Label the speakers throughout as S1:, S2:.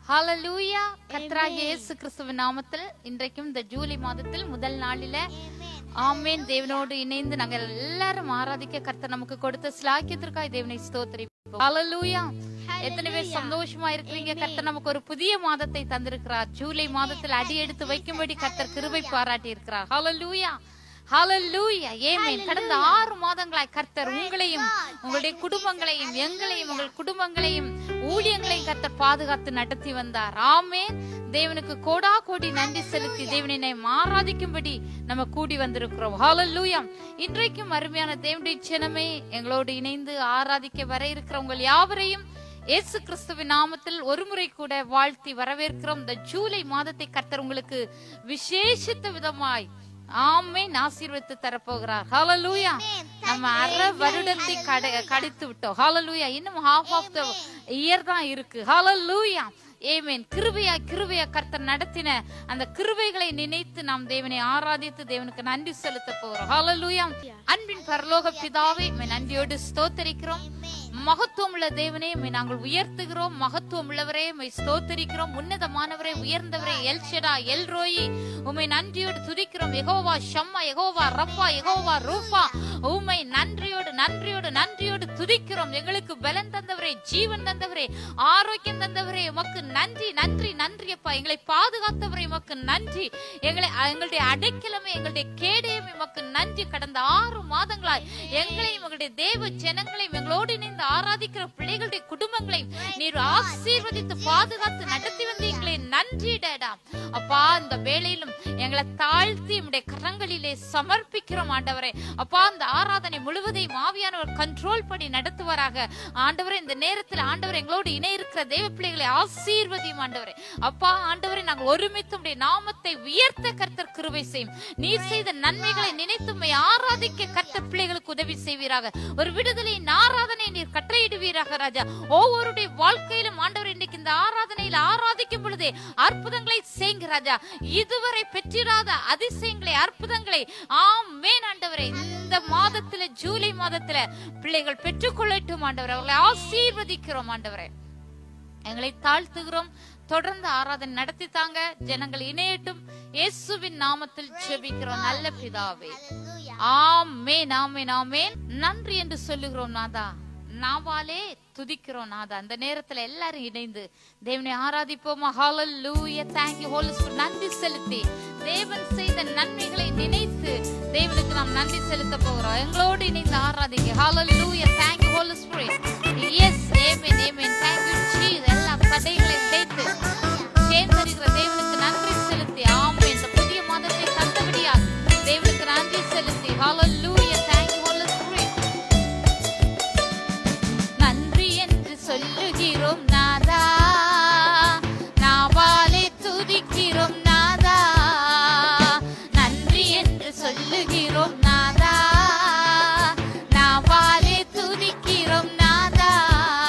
S1: ஹalleluya கர்த்தராகிய இயேசு கிறிஸ்துவின் நாமத்தில் இன்றைக்கும் இந்த ஜூலை மாதத்தில் முதல் நாளில ஆமென் தேவனோடு இணைந்து நாங்கள் எல்லாரும் ஆராதிக்க கர்த்தர் நமக்கு கொடுத்த ஸ்லாக்கியத்திற்காக தேவனை ஸ்தோத்திரிப்போம் ஹalleluya எத்தனை பேர் சந்தோஷமா இருக்கிறீங்க கர்த்தர் நமக்கு ஒரு புதிய மாதத்தை தந்திருக்கிறார் ஜூலை மாதத்தில் அடி எடுத்து வைக்கும்படி கர்த்தர் கிருபை பாராட்டி இருக்கிறார் ஹalleluya ஹalleluya ஆமென் கடந்த ஆறு மாதங்களாய் கர்த்தர் உங்களையும் உங்களுடைய குடும்பங்களையும் எங்களையும் உங்கள் குடும்பங்களையும் ஊழியங்களையும் கர்த்தர் பாதுகாத்து நடத்தி வந்தார் ஆமென் தேவனுக்கு கோடா கோடி நன்றி செலுத்தி தேவனை ஆராதிக்கும்படி நம்ம கூடி வந்திருக்கிறோம் ஹalleluya இன்றைக்கும் அருமையான தேவனுடைய ஜனமே எங்களோடு இணைந்து ஆராதிக்க வர இருக்கிற உங்கள் யாவரையும் இயேசு கிறிஸ்துவின் நாமத்தில் ஒரு முறை கூட வாழ்த்தி வரவேற்கிறோம் இந்த ஜூலை மாதத்தை கர்த்தர் உங்களுக்கு விசேஷித்த விதமாய் ஆமென் ஆசீர்வதித்து தரப்போகிறார் ஹalleluya நம்ம அரை வருடத்தை கடை- கடித்து விட்டோம் ஹalleluya இன்னும் half ஆஃப் த இயர் தான் இருக்கு ஹalleluya ஏமேன் கிருபையா கிருபையா கர்த்தர் நடத்தின அந்த கிருபைகளை நினைத்து நாம் தேவனை ஆராதித்து தேவனுக்கு நன்றி செலுத்த போறோம் ஹalleluya அன்பின் பரலோக பிதாவே உம்மை நன்றியோடு ஸ்தோத்தரிக்கிறோம் மகத்துவம் உள்ள தேவனே உம்மை நாங்கள் உயர்த்துகிறோம் மகத்துவம் உள்ளவரே உம்மை ஸ்தோத்தரிக்கிறோம் உன்னதமானவரே உயர்ந்தவரே எல்ஷடா எல்ரோயி உம்மை நன்றியோடு துதிக்கிறோம் யெகோவா ஷம்மா யெகோவா ரப்பா யெகோவா ரூபா உம்மை நன்றியோடு நன்றியோடு நன்றியோடு துதிக்கிறோம் எங்களுக்கு பலன் தந்தவரே ஜீவன் தந்தவரே ஆரோக்கியம் தந்தவரே உமக்கு நன்றி நன்றி நன்றி அப்பா எங்களை பாதுகாத்தவரே உமக்கு நன்றி எங்களை எங்களுடைய அடைக்கலமே எங்களுடைய கேடயமே உமக்கு நன்றி கடந்த ஆறு மாதங்களாய் எங்களையும் எங்களுடைய தேவ ஜனங்களையும் எங்களோடு இணைந்து ஆராதிக்கிற பிள்ளைகளுடைய குடும்பங்களையும் நீர் ஆசீர்வதித்து பாதுகாத்து நடத்தி வந்தீங்களே நன்றி டேடா அப்பா இந்த வேளையிலும் எங்களை தாழ்த்தி உம்முடைய கரங்களிலே சமர்ப்பிக்கிறோம் ஆண்டவரே அப்பா இந்த ஆராதனை முழுவதையும் ஆவியானவர் கண்ட்ரோல் பண்ணி நடத்துவாராக ஆண்டவரே இந்த நேரத்தில் ஆண்டவர் எங்களோடு இணை இருக்கிற தேவ பிள்ளைகளை ஆசீர்வதியும் ஆண்டவரே அப்பா ஆண்டவரே நாங்கள் ஒருமித்து உம்முடைய நாமத்தை உயர்த்த கர்த்தர் கிருபை செய்யும் நீர் செய்த நன்மைகளை நினைத்து உம்மை ஆராதிக்க கர்த்தர் பிள்ளைகளுக்கு உதவி செய்வீராக ஒரு விடுதலையின் ஆராதனை நீர் கட்டளையிடுவீராக ராஜா ஒவ்வொருடைய வாழ்க்கையிலும் ஆண்டவர் இன்னைக்கு இந்த ஆராதனையில் ஆராதிக்கும் பொழுதே அற்புதங்களை செய்யுங்க ராஜா இதுவரை பெற்றிராத அதிசயங்களை அற்புதங்களை ஆமென் ஆண்டவரே இந்த மாதத்துல ஜூலை மாதத்துல பிள்ளைகள் பெற்றுக்கொள்ளட்டும் ஆண்டவரே அவர்களை ஆசீர்வதிக்கிறோம் ஆண்டவரே எங்களை தாழ்த்துகிறோம் தொடர்ந்து ஆராதனை நடத்தி தாங்க ஜனங்கள் இணையட்டும் இயேசுவின் நாமத்தில் ஜெபிக்கிறோம் நல்ல பிதாவே ஆமென் ஆமென் ஆமென் நன்றி என்று சொல்லுகிறோம் நாதா நாவாலே துதிக்கிறோம் நாதா அந்த நேரத்துல எல்லாரும் இணைந்து தேவனை ஆராதிப்போமா hallelujah thank you holy spirit நன்றி செலுத்தி தேவன் செய்த நன்மைகளை நினைத்து தேவனுக்கு நாம் நன்றி செலுத்த போகிறோம் எங்களோடு இணைந்து ஆராதிங்க ஹalleluya thank you holy spirit yes amen amen thank you jesus எல்லா தடைகளையும் சேர்த்து சேர்ந்திருக்கிற தேவனுக்கு நன்றி செலுத்தி ஆமென் இந்த புதிய மாதத்தை தந்தபடியால் தேவனுக்கு நன்றி செலுத்தி ஹalleluya thank you holy spirit நன்றி என்று சொல்லுகிறோம் நாதா நாவாலே துதிக்கிறோம் நாதா நன்றி என்று சொல்லுகிறோம் நாதா நாவாலே துதிக்கிறோம் நாதா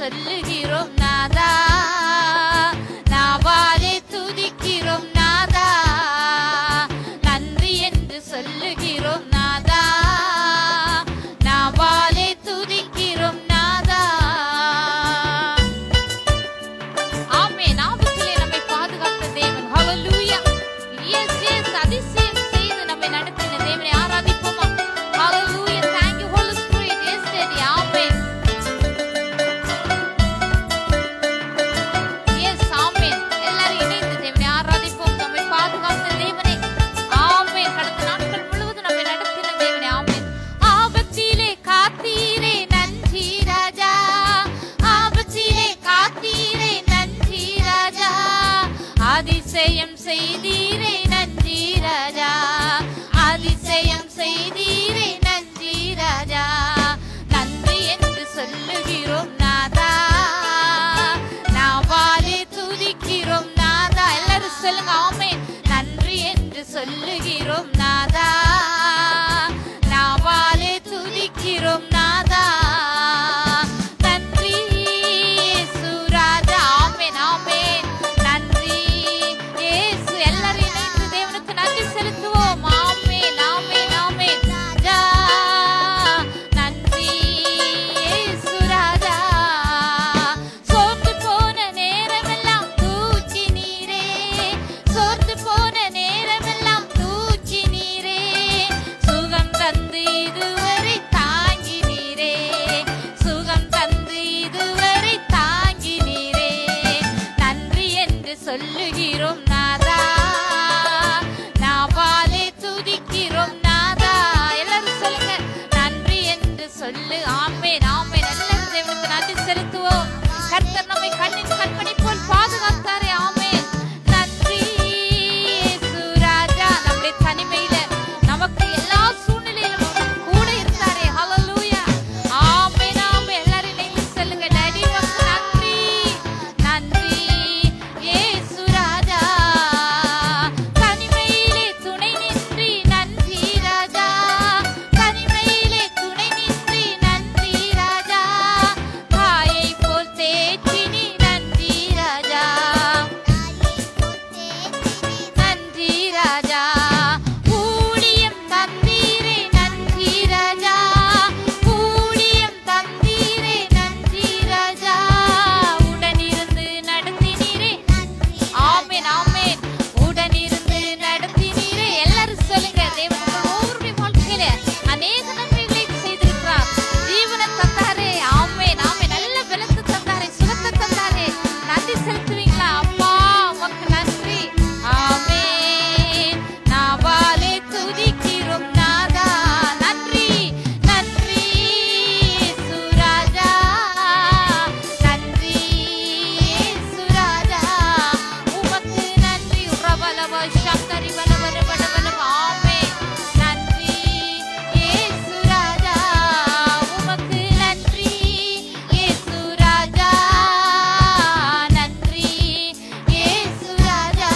S1: சொல்லுகிறோம் நாதா நாவாலே துதிக்கிறோம் நாதா நன்றி என்று சொல்லுகிறோம் நாதா நாவாலே துதிக்கிறோம் நாதா ஆமென் ஆபத்திலே நம்மை பாதுகாத்த தேவன் ஹalleluya எஸ் எஸ் அதிசயம் செய்து நம்மை நடத்தின தேவனை ஆராதிப்போமா hallelujah thank you holy spirit yes daddy ஆமென் எஸ் ஆமென் எல்லாரும் இணைந்து தேவனை ஆராதிப்போம் நம்மை பாதுகாத்த தேவனை ஆமென் கடந்த நாட்கள் முழுவதும் நம்மை நடத்தின தேவனை ஆமென் ஆபத்திலே காத்தீரே நன்றி ராஜா ஆபத்திலே காத்தீரே நன்றி ராஜா அதிசயம் செய்தீரே நன்றி ராஜா அதிசயம் செய்தீரே நன்றி ராஜா நன்றி என்று சொல்லுகிறோம் நாதா நாவாலே துதிக்கிறோம் நாதா எல்லாரும் சொல்லுங்க ஆமென் நன்றி என்று சொல்லுகிறோம் நாதா நாவாலே துதிக்கிறோம் நாதா நன்றி இயேசுராஜா ஆமென் ஆமென் நன்றி இயேசு எல்லாரும் இணைந்து தேவனுக்கு நன்றி செலுத்துவோம் ஆமென் ஆமென் ஆமென் ராஜா நன்றி இயேசுராஜா சோர்ந்து போன நேரமெல்லாம் தூக்கி நீரே சோர்ந்து போன நேரமெல்லாம் தூக்கி நீரே சுகம் தந்து இதுவரை தாங்கி நீரே சுகம் தந்து இதுவரை தாங்கி நீரே நன்றி என்று சொல்லுகிறோம் நாதா நாவாலே துதிக்கிறோம் நாதா எல்லாரும் சொல்லுங்க நன்றி என்று சொல்லு ஆமென் ஆமென் எல்லாரும் தேவனுக்கு நன்றி செலுத்துவோம் கர்த்தர் நம்மை கண்ணின் கண்மணி போல் பாதுகாத்தாரே ஆமென் நன்றி இயேசு ராஜா நம்முடைய தனிமையில நமக்கு எல்லா சூழ்நிலையிலும் அவர் கூட இருந்தாரே ஹalleluya ஆமென் ஆமென் எல்லாரும் இணைந்து சொல்லுங்க டாடி உமக்கு நன்றி நன்றி இயேசு ராஜா தனிமையிலே துணை நின்றி நன்றி ராஜா தனிமையிலே துணை நின்றி நன்றி ராஜா தாயை போல் தேற்றி நீ நன்றி ராஜா நன்றி ராஜா ஊழியம் தந்தீரே நன்றி ராஜா ஊழியம் தந்தீரே நன்றி ராஜா உடனிருந்து நடத்தினீரே ஆமென் ஆமென் உடனிருந்து நடத்தினீரே எல்லாரும் சொல்லுங்க தேவன் உங்கள் ஒவ்வொருடைய வாழ்க்கையில அநேக நன்மைகளை செய்திருக்கிறார் ஜீவனை தந்தாரே ஆமென் ஆமென் நல்ல பலத்தை தந்தாரே சுகத்தை தந்தாரே நன்றி செலுத்துவீங்களா அப்பா உமக்கு நன்றி ஆமென் நாவாலே துதிக்கிறோம் நாதா நன்றி நன்றி சுராஜா நன்றி சுராஜா உமக்கு நன்றி உறவலவ சங்கரி வலவர வடவலம் ஆமென் நன்றி இயேசு ராஜா உமக்கு நன்றி இயேசு ராஜா நன்றி இயேசு ராஜா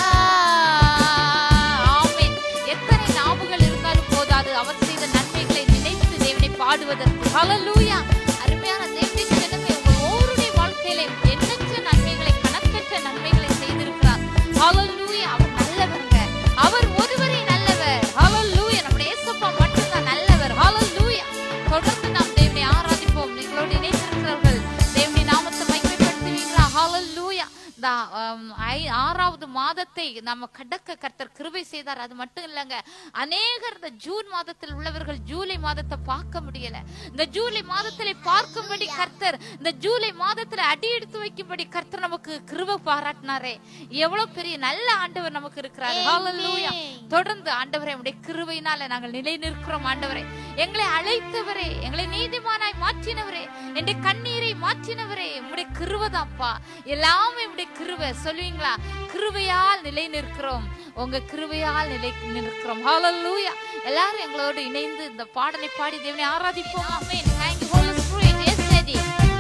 S1: ஆமென் எத்தனை நாவுகள் இருந்தாலும் போதாது அவர் செய்த நன்மைகளை நினைத்து தேவனை பாடுவதற்கு ஹalleluya அருமையான தேவனுடைய ஜனமே உங்கள் ஒவ்வொருடைய வாழ்க்கையிலே எண்ணற்ற நன்மைகளை கணக்கற்ற நன்மைகளை செய்திருக்கிறார் ஹalleluya அவர் நல்லவருங்க அவர் ஒருவரே நல்லவர் ஹalleluya நம்முடைய இயேசுப்பா மட்டும்தான் நல்லவர் ஹalleluya தொடர்ந்து நாம் தேவனை ஆராதிப்போம் நீங்களோடு இணைந்திருக்கிறவர்கள் தேவனுடைய நாமத்தை மகிமைப்படுத்துவீங்களா ஹalleluya இந்த ஆம், ஐ- ஆறாவது மாதத்தை நம்ம கடக்க கர்த்தர் கிருபை செய்தார் அது மட்டும் இல்லைங்க அநேகர் இந்த ஜூன் மாதத்தில் உள்ளவர்கள் ஜூலை மாதத்தை பார்க்க முடியல இந்த ஜூலை மாதத்திலே பார்க்கும்படி கர்த்தர் இந்த ஜூலை மாதத்துல அடி எடுத்து வைக்கும்படி கர்த்தர் நமக்கு கிருபை பாராட்டினாரே எவ்வளவு பெரிய நல்ல ஆண்டவர் நமக்கு இருக்கிறார் ஹalleluya தொடர்ந்து ஆண்டவரே உடைய கிருபையினால நாங்கள் நிலை நிற்கிறோம் ஆண்டவரே எங்களை அழைத்தவரே எங்களை நீதிமானாய் மாற்றினவரே என் கண்ணீரை மாற்றினவரே உம்முடைய கிருபைதான்ப்பா எல்லாமே உம்முடைய கிருபை சொல்லுவீங்களா கிருபையால் நிலை நிற்கிறோம் உங்க கிருபையால் நிலை நிற்கிறோம் ஹalleluya எல்லாரும் எங்களோடு இணைந்து இந்த பாடலை பாடி தேவனை ஆராதிப்போம் ஆமென் thank you holy spirit yes daddy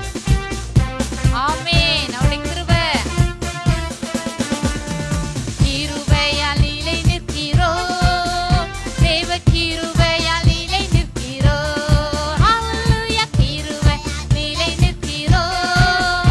S1: ஆமென் அவருடைய கிருபை கிருபையால் நிலை நிற்கிறோம் தேவ கிருபையால் நிலை நிற்கிறோம் ஹalleluya கிருபை நிலை நிற்கிறோம்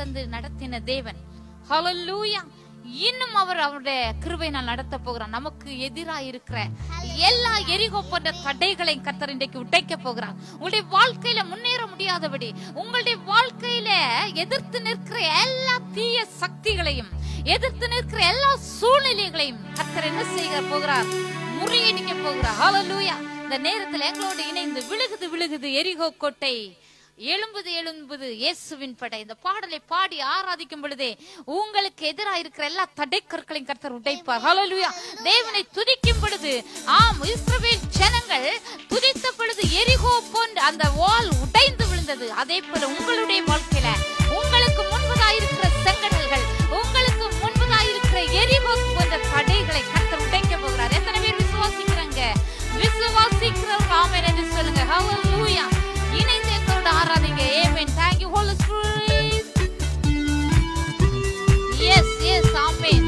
S1: தந்து நடத்தின தேவன் ஹalleluya இன்னும் அவர் அவருடைய கிருபையினால் நடத்த போகிறார் நமக்கு எதிராக இருக்கிற எல்லா எரிகோ போன்ற தடைகளை கத்தர் இன்றைக்கு உடைக்க போகிறார் உங்களுடைய வாழ்க்கையில முன்னேற முடியாதபடி உங்களுடைய வாழ்க்கையில எதிர்த்து நிற்கிற எல்லா தீய சக்திகளையும் எதிர்த்து நிற்கிற எல்லா சூழ்நிலைகளையும் கத்தர் என்ன செய்ய போகிறார் முறியடிக்க போகிறார் ஹalleluya இந்த நேரத்தில் எங்களோடு இணைந்து விழுகுது விழுகுது எரிகோ கோட்டை எழும்புது எழும்புது இயேசுவின் படை இந்த பாடலை பாடி ஆராதிக்கும் பொழுதே உங்களுக்கு எதிராக இருக்கிற எல்லா தடைக்கற்களையும் கர்த்தர் உடைப்பார் ஹalleluya தேவனை துதிக்கும் பொழுது ஆம் இஸ்ரவேல் ஜனங்கள் துதித்த பொழுது எரிகோ போன்ற அந்த வால் உடைந்து விழுந்தது அதே போல உங்களுடைய வாழ்க்கையில உங்களுக்கு முன்பதாக இருக்கிற செங்கடல்கள் உங்களுக்கு முன்பதாக இருக்கிற எரிகோ போன்ற தடைகளை கர்த்தர் உடைக்க போகிறார் எத்தனை பேர் விசுவாசிக்கிறாங்க விசுவாசிக்கிறவங்க ஆமென் என்று சொல்லுங்க ஹalleluya இணைந்து எங்களோட ஆராதிங்க ஆமென் thank you holy spirit yes yes ஆமென்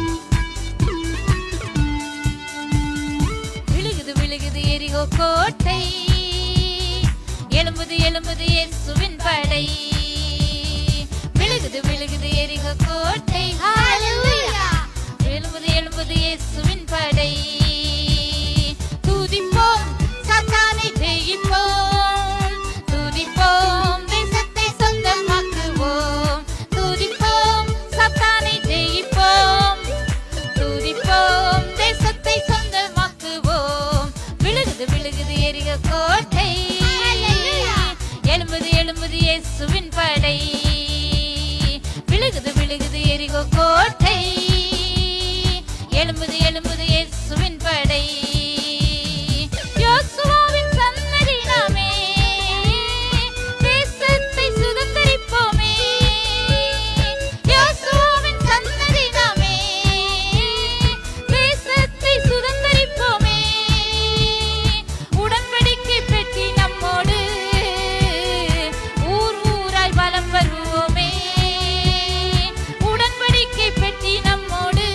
S1: விழுகுது விழுகுது எரிகோ கோட்டை எழும்புது எழும்புது இயேசுவின் படை விழுகுது விழுகுது எரிகோ கோட்டை ஹalleluya எழும்புது எழும்புது இயேசுவின் படை துதிப்போம் சாத்தானை ஜெயிப்போம் துதிப்போம் தேசத்தை சொந்தமாக்குவோம் துதிப்போம் சாத்தானை ஜெயிப்போம் துதிப்போம் தேசத்தை சொந்தமாக்குவோம் விழுகுது விழுகுது எரிக கோட்டை எழும்புது எழும்புது இயேசுவின் படை விழுகுது விழுகுது எரிகோ கோட்டை எழும்புது எழும்புது இயேசுவின் படை யோசுவாவின் சன்னதி நாமே தேசத்தை சுதந்தரிப்போமே யோசுவாவின் சன்னதி நாமே தேசத்தை சுதந்தரிப்போமே உடன்படிக்கை பெட்டி நம்மோடு ஊர் ஊராய் வலம் வருவோமே உடன்படிக்கை பெட்டி நம்மோடு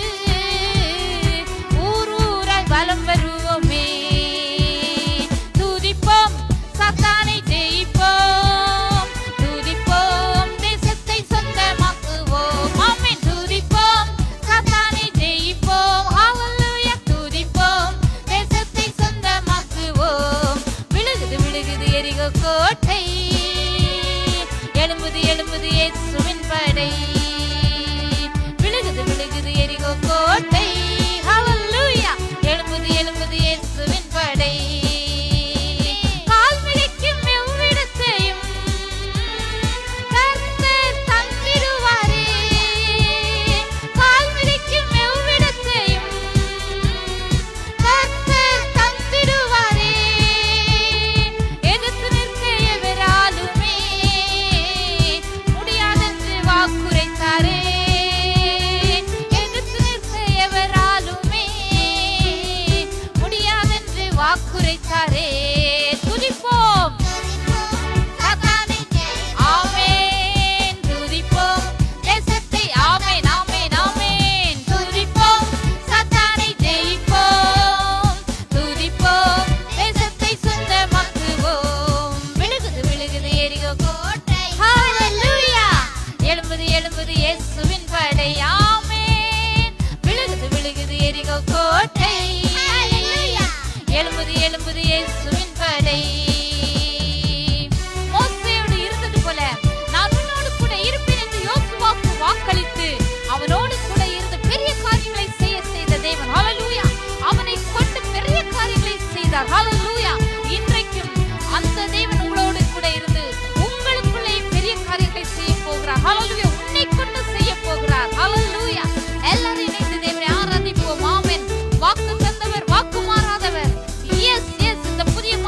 S1: ஊர் ஊராய் வலம் வருவோமே துதிப்போம் சாத்தானை ஜெயிப்போம் துதிப்போம் தேசத்தை சொந்தமாக்குவோம் ஆமென் துதிப்போம் சாத்தானை ஜெயிப்போம் ஹalleluya துதிப்போம் தேசத்தை சொந்தமாக்குவோம் விழுகுது விழுகுது எரிகோ கோட்டை எழும்புது எழும்புது இயேசுவின் படை விழுகுது விழுகுது எரிகோ கோட்டை ஹalleluya எழும்புது எழும்புது இயேசுவின் படை கால் மிதிக்கும் எவ்விடத்தையும் கர்த்தர் தந்திடுவாரே கால் மிதிக்கும் எவ்விடத்தையும் கர்த்தர் தந்திடுவாரே எதிர்த்து நிற்க எவராலுமே முடியாதென்று வாக்குரைத்தாரே எதிர்த்து நிற்க எவராலுமே முடியாதென்று வாக்குரைத்தாரே துதிப்போம் சாத்தானை ஆமென் துதிப்போம் தேசத்தை ஆமென் ஆமென் ஆமென் துதிப்போம் சாத்தானை ஜெயிப்போம் துதிப்போம் தேசத்தை சொந்தமாக்குவோம் விழுகுது விழுகுது எரிகோ கோட்டை ஹalleluya எழும்புது எழும்புது இயேசுவின் படை ஆமென் விழுகுது விழுகுது எரிகோ கோட்டை ஹalleluya எழும்புது எழும்புது இயேசுவின் படை மோசேயோடு இருந்தது போல நான் உன்னோடு கூட இருப்பேன் என்று யோசுவாவுக்கு வாக்களித்து அவனோடு கூட இருந்து பெரிய காரியங்களை செய்ய செய்த தேவன் ஹalleluya அவனை கொண்டு பெரிய காரியங்களை செய்தார் ஹalleluya இன்றைக்கும் அந்த தேவன் உங்களோடு கூட இருந்து உங்களுக்குள்ளே பெரிய காரியங்களை செய்ய போகிறார் ஹalleluya உன்னை கொண்டு செய்ய போகிறார் ஹalleluya எல்லாரும் இணைந்து தேவனை ஆராதிப்போம் ஆமென் வாக்கு தந்தவர் வாக்கு மாறாதவர் எஸ் எஸ் இந்த புதிய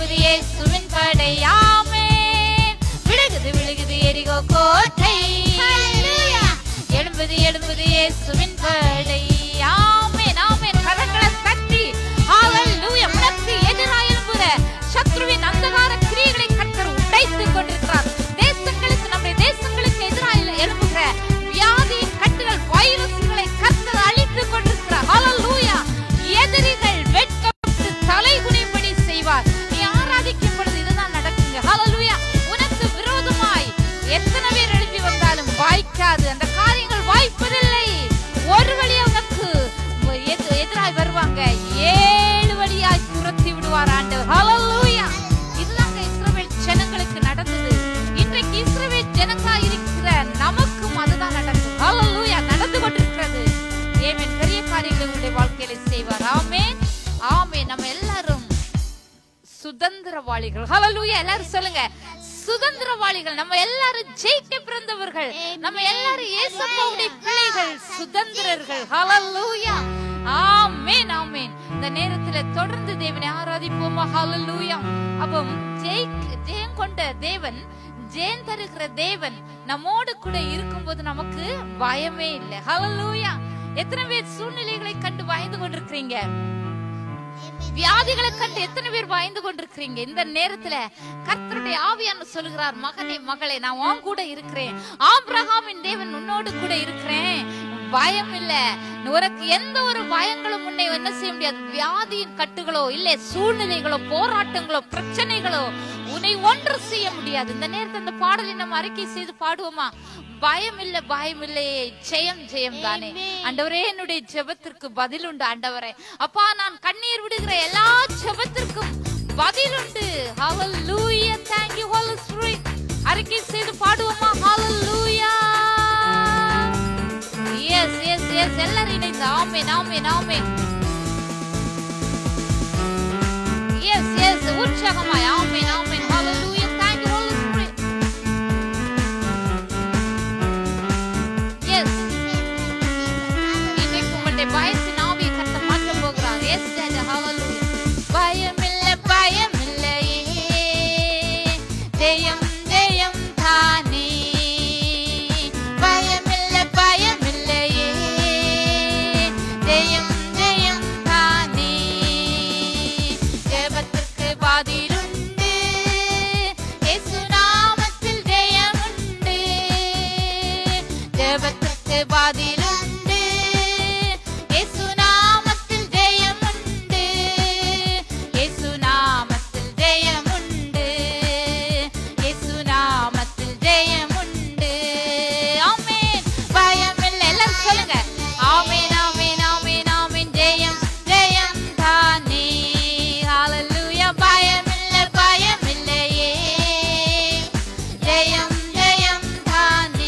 S1: எழும்புது இயேசுவின் படையாமே விழுகுது விழுகுது எரிகோ கோட்டை எழும்புது எழும்புது இயேசுவின் படை ஆமென் ஆமென் கரங்களை தட்டி ஹalleluya உனக்கு எதிராக எழும்புற சத்ருவின் அந்தகார கிரியைகளை கர்த்தர் உடைத்துக் கொண்டிருக்கிறார் தேசங்களுக்கு நம்முடைய தேசங்களுக்கு எதிராக எழும்புகிற வியாதியின் கட்டுகள் வைரஸ்களை கர்த்தர் அழித்துக் கொண்டிருக்கிறார் ஹalleluya எதிரிகள் வெட்கப்பட்டு தலை குனியும்படி செய்வார் நீ ஆராதிக்கும் பொழுது இதுதான் நடக்குங்க ஹalleluya உனக்கு விரோதமாய் எத்தனை பேர் எழுப்பி வந்தாலும் வாய்க்காது அந்த காரியங்கள் வாய்ப்பதில்லை ஒரு வழியா உனக்கு எது- எதிராய் வருவாங்க ஏழு வழியாய் துரத்தி விடுவார் ஆண்டவர் ஹalleluya இதுதாங்க இஸ்ரவேல் ஜனங்களுக்கு நடந்தது இன்றைக்கு இஸ்ரவேல் ஜனங்களா இருக்கிற நமக்கும் அதுதான் நடக்கும் ஹalleluya நடந்து கொண்டிருக்கிறது ஏமேன் பெரிய காரியங்களை உங்களுடைய வாழ்க்கையில செய்வார் ஆமென் ஆமென் நம்ம எல்லாரும் சுதந்திரவாளிகள் ஹalleluya எல்லாரும் சொல்லுங்க சுதந்திரவாளிகள் நம்ம எல்லாரும் ஜெயிக்க பிறந்தவர்கள் நம்ம எல்லாரும் இயேசுவுடைய பிள்ளைகள் சுதந்திரர்கள் ஹalleluya ஆமென் ஆமென் இந்த நேரத்துல தொடர்ந்து தேவனை ஆராதிப்போமா ஹalleluya அப்போ ஜெய் ஜெயம் கொண்ட தேவன் ஜெயம் தருகிற தேவன் நம்மோடு கூட இருக்கும்போது நமக்கு பயமே இல்லை ஹalleluya எத்தனை பேர் சூழ்நிலைகளை கண்டு பயந்து கொண்டிருக்கிறீங்க வியாதிகளை கண்டு எத்தனை பேர் பயந்து கொண்டிருக்கிறீங்க இந்த நேரத்துல கர்த்தருடைய ஆவியான சொல்லுகிறார் மகனே மகளே நான் உன் கூட இருக்கிறேன் ஆபிரகாமின் தேவன் உன்னோடு கூட இருக்கிறேன் பயம் இல்ல உனக்கு எந்த ஒரு பயங்களும் உன்னை என்ன செய்ய முடியாது வியாதியின் கட்டுகளோ இல்ல சூழ்நிலைகளோ போராட்டங்களோ பிரச்சனைகளோ உன்னை ஒன்று செய்ய முடியாது இந்த நேரத்துல இந்த பாடலை நம்ம அறிக்கை செய்து பாடுவோமா பயம் இல்ல பயம் இல்லையே ஜெயம் ஜெயம் தானே ஆண்டவரே என்னுடைய ஜெபத்திற்கு பதில் உண்டு ஆண்டவரே அப்பா நான் கண்ணீர் விடுகிற எல்லா ஜெபத்திற்கும் பதில் உண்டு ஹalleluya thank you holy spirit அறிக்கை செய்து பாடுவோமா ஹalleluya எஸ் எஸ் எஸ் எல்லாரும் இணைந்து ஆமென் ஆமென் ஆமென் எஸ் எஸ் உற்சாகமாய் ஆமென் ஆமென் hallelujah thank you holy spirit yes இன்னைக்கு உங்களுடைய பயத்தின் ஆவியை கர்த்தர் மாற்றப் போகிறார். Yes, Dad. Hallelujah. பயமில்ல, பயமில்லையே. ஜெயம், ஜெயம் தானே. பயமில்ல, பயமில்லையே. ஜெயம், ஜெயம் தானே. ஜெபத்திற்கு பதிலுண்டு. இயேசு நாமத்தில் ஜெயமுண்டு. ஜெபத்திற்கு பதிலுண்டு இயேசு நாமத்தில் ஜெயமுண்டு இயேசு நாமத்தில் ஜெயமுண்டு இயேசு நாமத்தில் ஜெயமுண்டு ஆமென் பயமில்லை எல்லாரும் சொல்லுங்க ஆமென் ஆமென் ஆமென் ஆமென் ஜெயம் ஜெயம் தானே ஹalleluya பயமில்லை பயமில்லையே ஜெயம் ஜெயம் தானே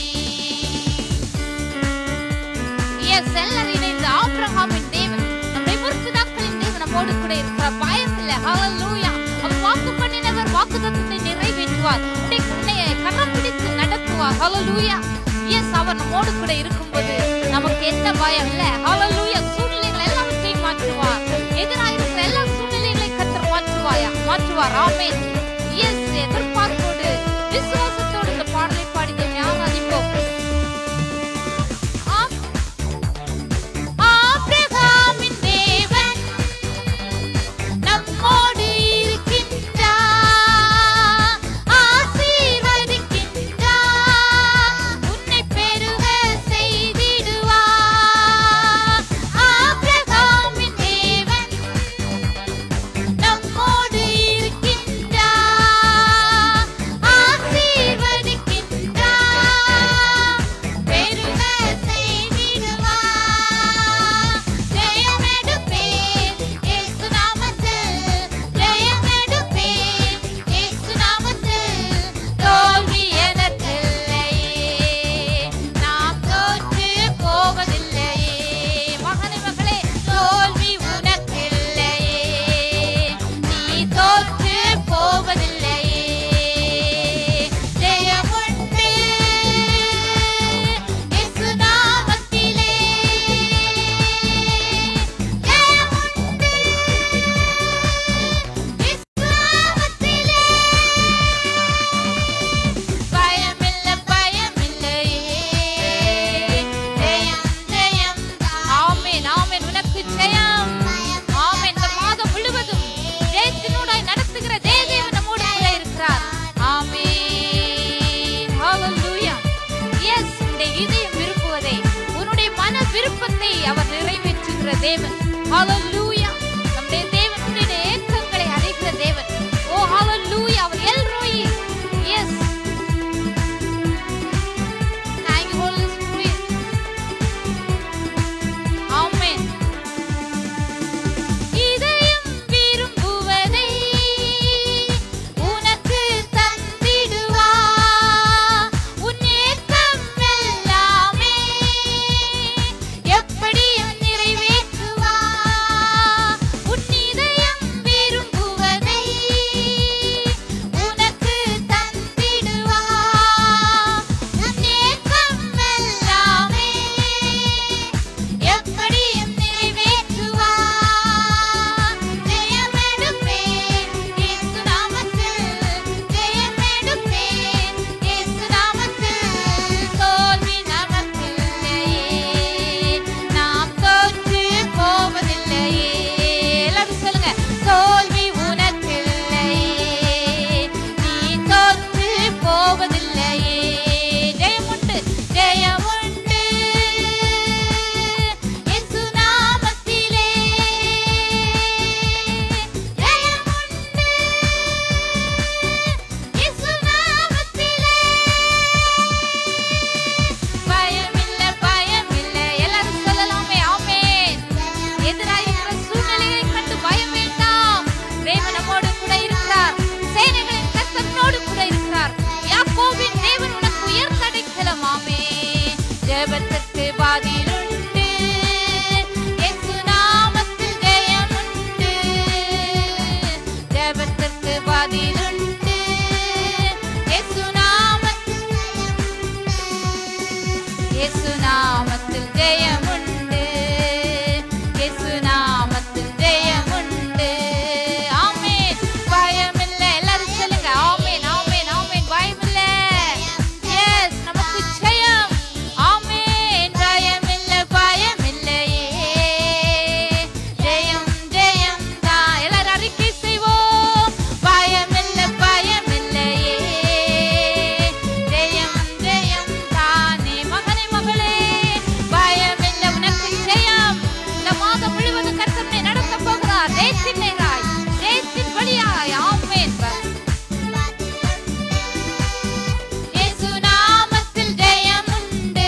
S1: எஸ் எல்லாரும் இணைந்து ஆபிரகாமின் தேவன் நம்முடைய முற்பிதாக்களின் தேவன் நம்மோடு கூட இருக்கிறார் பயம் இல்லை ஹalleluya அவர் வாக்கு பண்ணினவர் வாக்குத்தத்தத்தை நிறைவேற்றுவார் உன்னை உன்னை கரம் பிடித்து நடத்துவார் ஹalleluya எஸ் அவர் நம்மோடு கூட இருக்கும்போது நமக்கு எந்த பயம் இல்லை ஹalleluya சூழ்நிலைகள் எல்லாவற்றையும் மாற்றுவார் எதிராக இருக்கிற எல்லா சூழ்நிலைகளை கத்தர் மாற்றுவாயா மாற்றுவார் ஆமென் எஸ் எதிர்பார்ப்போடு விசுவாசத்தோடு இந்த பாடலை பாடி தேவனை ஆராதிப்போம் ஆ- ஆபிரகாமின் தேவன் நம்மோடு இருக்கின்றார் ஆசீர்வதிக்கின்றார் உன்னை பெருக செய்திடுவார் ஆபிரகாமின் தேவன் நம்மோடு இருக்கின்றார் அறிகிற தேவன் ஹalleluya நம்முடைய தேவன் உன்னுடைய ஏக்கங்களை அறிகிற தேவன் ஓ ஹalleluya அவர் எல் ரோயி yes Thank you, Holy Spirit. Amen. இதயம் விரும்புவதை உனக்கு தந்திடுவா உன் ஏக்கம் எல்லாமே எப்படியும் நிறைவேற்றுவா உன் இதயம் விரும்புவதை உனக்கு தந்திடுவா உன் ஏக்கம் எல்லாமே எப்படியும் நிறைவேற்றுவா ஜெயமெடுப்பேன் இயேசு நாமத்தில் ஜெயமெடுப்பேன் இயேசு நாமத்தில் தோல்வி நமக்கில்லையே நாம் தோற்று போவதில்லையே எல்லாரும் சொல்லுங்க தோல்வி உனக்கில்லையே நீ தோற்று போவதில்லையே ஜெயமுண்டு ஜெயமுண்டு இயேசு நாமத்திலே ஜெயமுண்டு இயேசு நாமத்திலே பயமில்லை பயமில்லை எல்லாரும் சொல்லலாமே ஆமென் எதிராயிருக்கிற சூழ்நிலையை கண்டு பயம் வேண்டாம் தேவன் நம்மோடு கூட இருக்கிறார் சேனைகளின் கர்த்தனோடு கூட இருக்கிறார் யாக்கோபின் தேவன் உனக்கு உயர்ந்தடைக்கலம் ஆமே ஜெபத்திற்கு பதிலுண்டு இயேசு நாமத்தில் ஜெயமுண்டு ஜெபத்திற்கு பதிலுண்டு இயேசு நாமத்தில் இயேசு நாமத்தில் ஜெயமுண்டு இயேசு நாமத்தில் ஜெயமுண்டு ஆமென் பயமில்லை எல்லாரும் சொல்லுங்க ஆமென் ஆமென் ஆமென் பயமில்லை எஸ் நமக்கு ஜெயம் ஆமென் பயமில்லை பயமில்லையே ஜெயம் ஜெயம் தான் எல்லாரும் அறிக்கை செய்வோம் பயமில்லை பயமில்லையே ஜெயம் ஜெயம் தானே மகனே மகளே பயமில்லை உனக்கு ஜெயம் இந்த மாதம் முழுவதும் கர்த்தனை நடத்த போகிறார் தேசின் நேராய் தேசின் வழியாய் ஆமென் இயேசு நாமத்தில் ஜெயமுண்டு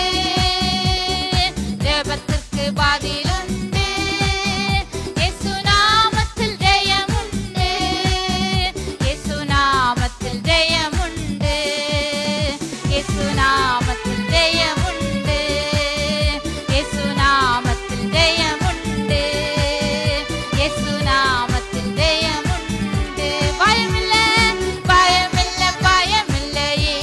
S1: ஜெபத்திற்கு பதிலுண்டு இயேசு நாமத்தில் ஜெயமுண்டு இயேசு நாமத்தில் ஜெயமுண்டு இயேசு நாமத்தில் ஜெயமுண்டு இயேசு நாமத்தில் ஜெயமுண்டு இயேசு நாமத்தில் ஜெயமுண்டு பயமில்லை பயமில்லை பயமில்லையே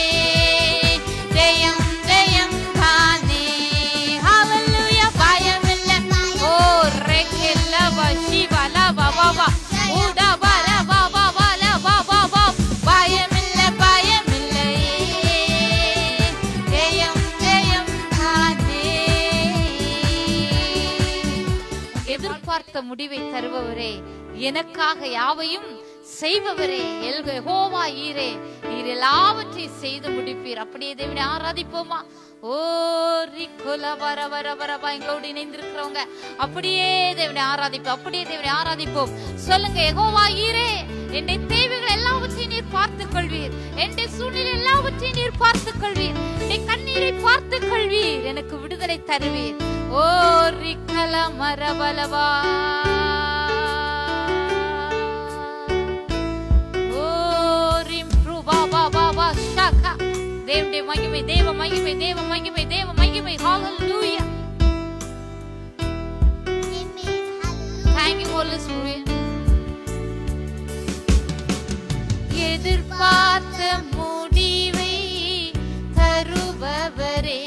S1: ஜெயம் ஜெயம் தானே ஹalleluya பயமில்லை ஓ ரெக்கெல்ல வஷி வல வவவ உட வல வவ வல வவ பயமில்லை பயமில்லையே ஜெயம் ஜெயம் தானே எதிர்பார்த்த முடிவை தருபவரே எனக்காக யாவையும் செய்பவரே எல்க ஹோவா ஈரே நீர் எல்லாவற்றையும் செய்து முடிப்பீர் அப்படியே தேவனை ஆராதிப்போமா ஓ ரிக்குல வர வர வரவா எங்களோடு இணைந்திருக்கிறவங்க அப்படியே தேவனை ஆராதிப்போம் அப்படியே தேவனை ஆராதிப்போம் சொல்லுங்க எகோவா ஈரே என்னுடைய தேவைகள் எல்லாவற்றையும் நீர் பார்த்துக் கொள்வீர் என்னுடைய சூழ்நிலை எல்லாவற்றையும் நீர் பார்த்துக் கொள்வீர் என்னுடைய கண்ணீரை பார்த்துக் கொள்வீர் எனக்கு விடுதலை தருவீர் ஓ ரிக்கல மரபலவா ஓ ரிம்ப்ரு வா வா வா வா ஷாகா தேவனுடைய மகிமை தேவ மகிமை தேவ மகிமை தேவ மகிமை ஹalleluya thank you holy spirit எதிர்பார்த்த முடிவை தருபவரே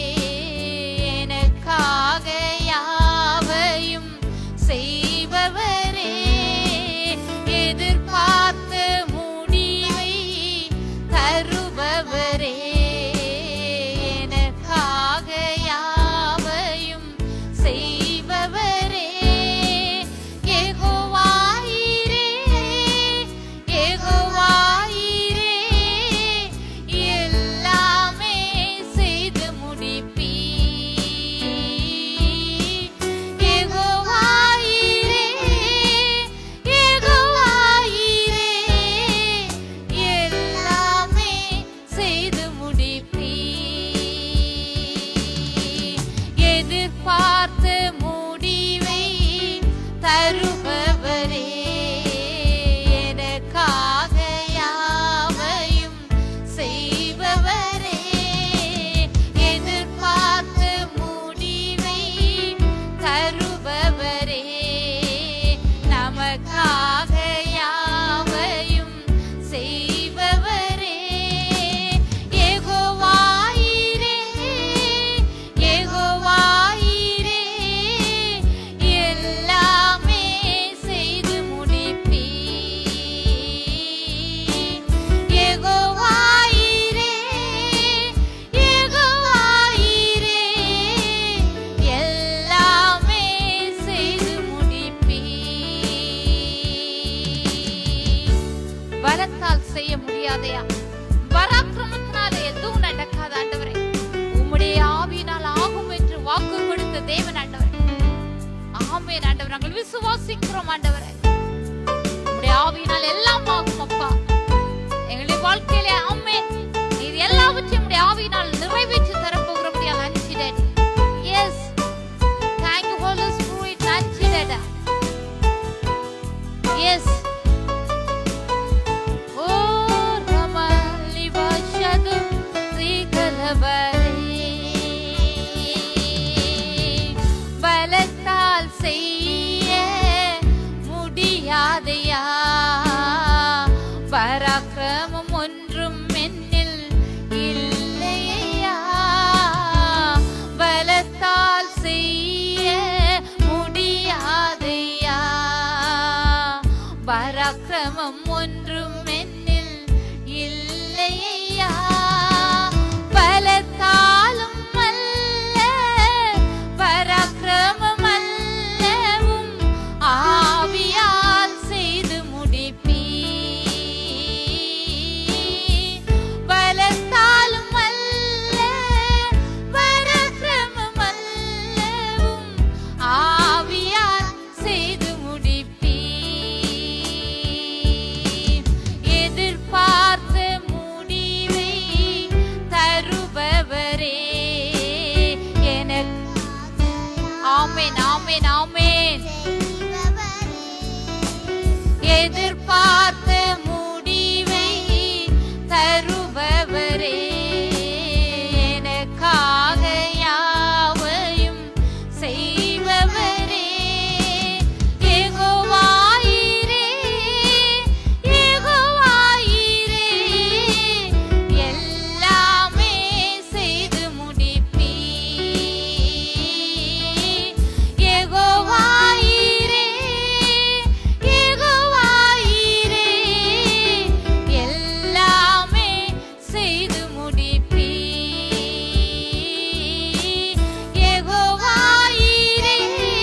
S1: எனக்காக யாவையும் செய்பவரே எதிர்பார்த்த முடிவை தருபவரே எனக்காக யாவையும் செய்பவரே யெகோவாயிரே யெகோவாயிரே பலத்தால் செய்ய முடியாதையா பராக்கிரமத்தினால எதுவும் நடக்காத ஆண்டவரே உம்முடைய ஆவியினால் ஆகும் என்று வாக்கு கொடுத்த தேவன் ஆண்டவரே ஆமென் ஆண்டவர் நாங்கள் விசுவாசிக்கிறோம் ஆண்டவரே உம்முடைய ஆவியினால் எல்லாம் ஆகும் அப்பா எங்களுடைய வாழ்க்கையிலே ஆமென் இது எல்லாவற்றையும் உடைய ஆவியினால் நிறைவேற்றி தரப்போகிறபடியால் நன்றிடேன் எஸ் தேங்க்யூ ஹோலி ஸ்பிரிட் நன்றிடேடா எஸ் ஓ ரமலி வஷது ஸ்ரீகலவரே பலத்தால் செய்ய முடியாதையா பராக்கிரமம் ஒன்றும் என்னில் இல்லையா பலத்தால் செய்ய முடியாதையா பராக்கிரமம் ஒன்றும் என்னில் இல்லையா பலத்தாலும் அல்ல பராக்கிரமம் அல்லவும் ஆவியால் செய்து முடிப்பீ பலத்தாலும் அல்ல பராக்கிரமம் அல்லவும் ஆவியால் செய்து முடிப்பீ எதிர்பார்த்த முடிவை தருபவரே எனக்கு ஆமென் ஆமென் ஆமென் எதிர்பார்த்த முடிவை தருபவரே எனக்காக யாவையும் செய்பவரே யெகோவாயிரே, யெகோவாயிரே, எல்லாமே செய்து முடிப்பீ யெகோவாயிரே, யெகோவாயிரே, எல்லாமே செய்து முடிப்பீ யெகோவாயிரே,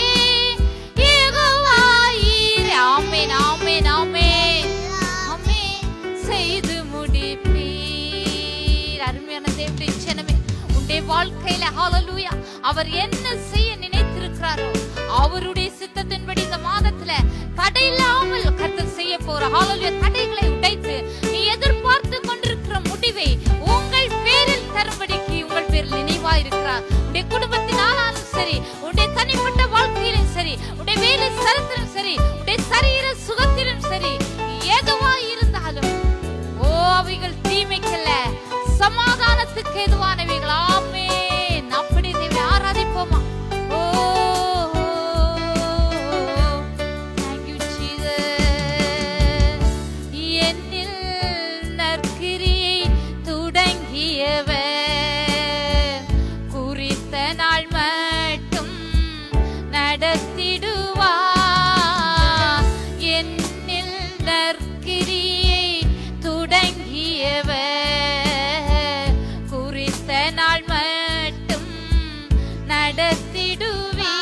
S1: யெகோவாயிரே. ஆமென், ஆமென், ஆமென். ஆமென். செய்து முடிப்பீர் அருமையான தேவனுடைய ஜனமே உன்னுடைய வாழ்க்கையில ஹalleluya அவர் என்ன செய்ய நினைத்திருக்கிறாரோ அவருடைய சித்தத்தின்படி இந்த மாதத்துல தடையில்லாமல் கர்த்தர் செய்ய போற ஹalleluya தடைகளை உடைத்து நீ எதிர்பார்த்து கொண்டிருக்கிற முடிவை உங்கள் பேரில் தரும்படிக்கு உங்கள் பேரில் நினைவா இருக்கிறார் உன்னுடைய குடும்பத்தினாலும் சரி உன்னுடைய தனிப்பட்ட வாழ்க்கையிலும் சரி உன்னுடைய வேலை ஸ்தலத்திலும் சரி உன்னுடைய சரீர சுகத்திலும் சரி எதுவா இருந்தாலும் ஓ அவைகள் தீமைக்கல்ல சமாதானத்துக்கு எதுவானவைகள் ஆமென் அப்படி தேவனை ஆராதிப்போமா ஓ thank you Jesus என்னில் நற்கிரியை தொடங்கியவர் குறித்த நாள் மட்டும் நடத்திடுவார் என்னில் நற்கிரியை தொடங்கியவர் குறித்த நாள் மட்டும் நடத்திடுவே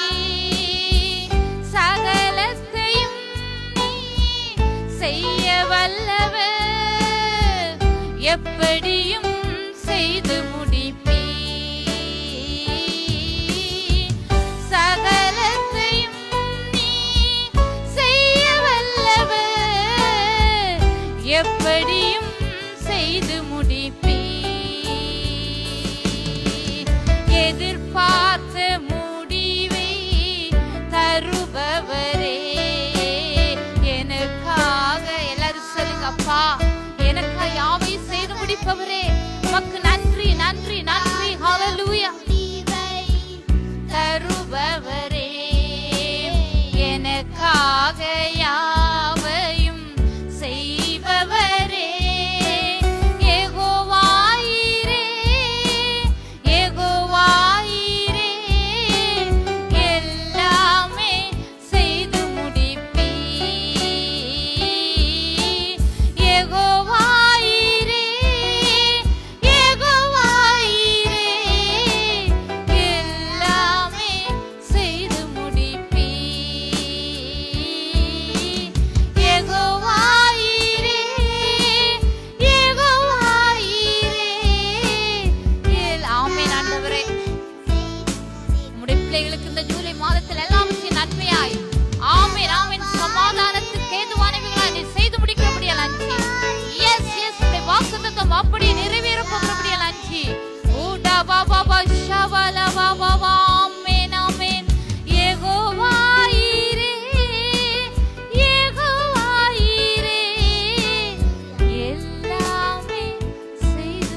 S1: சகலத்தையும் நீ செய்ய வல்லவர் எப்படியும் செய்து முடிப்பீ சகலத்தையும் நீ செய்ய வல்லவர் எப்படியும் செய்து முடிப்பீ எதிர்பார்த்த முடிவை தருபவரே எனக்காக எல்லாரும் சொல்லுங்க அப்பா எனக்கா யாவை செய்து முடிப்பவரே உமக்கு நன்றி நன்றி நன்றி ஹalleluya தருபவரே எனக்காக யாவையும் செய்பவரே யெகோவாயிரே, யெகோவாயிரே, எல்லாமே செய்து முடிப்பீ யெகோவாயிரே, யெகோவாயிரே, வாக்குத்தத்தம் அப்படியே நிறைவேற போகிறபடியா நன்றி ஊடா பாபா பா ஷவல பாபா பா ஆமென் ஆமென் யெகோவாயிரே யெகோவாயிரே எல்லாமே செய்து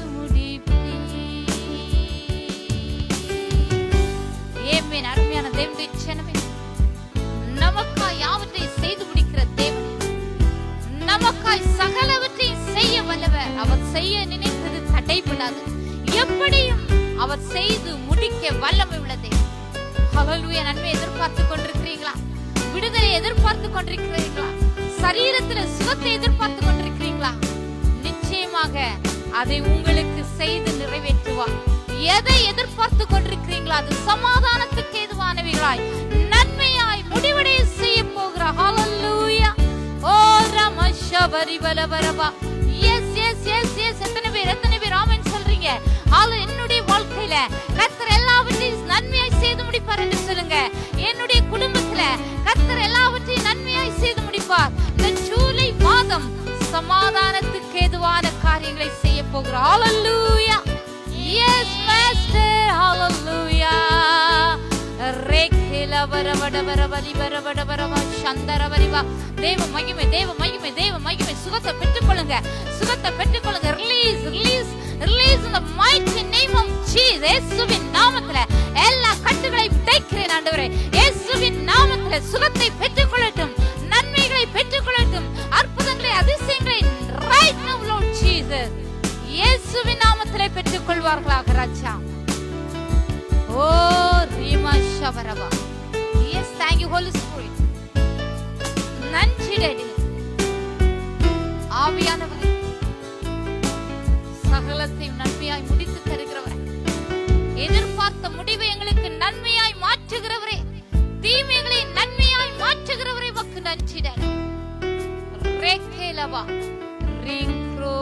S1: முடிப்பீர் ஏமேன் அருமையான தேவனுடைய ஜனமே நமக்காய் யாவற்றையும் செய்து முடிக்கிற தேவன் நமக்காய் சகலவற்றையும் செய்ய வல்லவர் அவர் செய்ய நினைத்தது தடைபடாது எப்படியும் அவர் செய்து முடிக்க வல்லமை உள்ள தேவன் ஹalleluya நன்மை எதிர்பார்த்து கொண்டிருக்கிறீங்களா விடுதலை எதிர்பார்த்து கொண்டிருக்கிறீங்களா சரீரத்துல சுகத்தை எதிர்பார்த்து கொண்டிருக்கிறீங்களா நிச்சயமாக அதை உங்களுக்கு செய்து நிறைவேற்றுவார் எதை எதிர்பார்த்து கொண்டிருக்கிறீங்களோ அது சமாதானத்துக்கு ஏதுவானவைகளாய் நன்மையாய் முடிவடைய செய்ய போகிறார் ஹalleluya ஓ ரம ஷபரி பலபரபா எஸ் எஸ் எஸ் எஸ் எத்தனை பேர் எத்தனை பேர் ஆமென் சொல்றீங்க ஆளு என்னுடைய வாழ்க்கையில கர்த்தர் எல்லாவற்றையும் நன்மையாய் செய்து முடிப்பார் என்று சொல்லுங்க என்னுடைய குடும்பத்துல கர்த்தர் எல்லாவற்றையும் நன்மையாய் செய்து முடிப்பார் இந்த ஜூலை மாதம் சமாதானத்துக்கு ஏதுவான காரியங்களை செய்ய போகிறார் ஹalleluya எஸ் மாஸ்டர் ஹalleluya ரேக்கேல வரவட வரவலி வரவட வரவ சந்தர வரிவா தேவ மகிமை தேவ மகிமை தேவ மகிமை சுகத்தை பெற்றுக்கொள்ளுங்க சுகத்தை பெற்றுக்கொள்ளுங்க release release release in the mighty name of Jesus இயேசுவின் நாமத்துல எல்லா கட்டுகளை உடைக்கிறேன் ஆண்டவரே இயேசுவின் நாமத்துல சுகத்தை பெற்றுக்கொள்ளட்டும் நன்மைகளை பெற்றுக்கொள்ளட்டும் அற்புதங்களை அதிசயங்களை right now Lord Jesus இயேசுவின் நாமத்திலே பெற்றுக்கொள்வார்களாக ராஜா ஓ ரீமா ஷபரபா yes thank you holy spirit நன்றி டேடி ஆவியானவரே சகலத்தையும் நன்மையாய் முடித்து தருகிறவரே எதிர்பார்த்த முடிவை எங்களுக்கு நன்மையாய் மாற்றுகிறவரே தீமைகளை நன்மையாய் மாற்றுகிறவரே மக்கு நன்றி டேடி ரேக்கேலவா ரிங்க்ரோ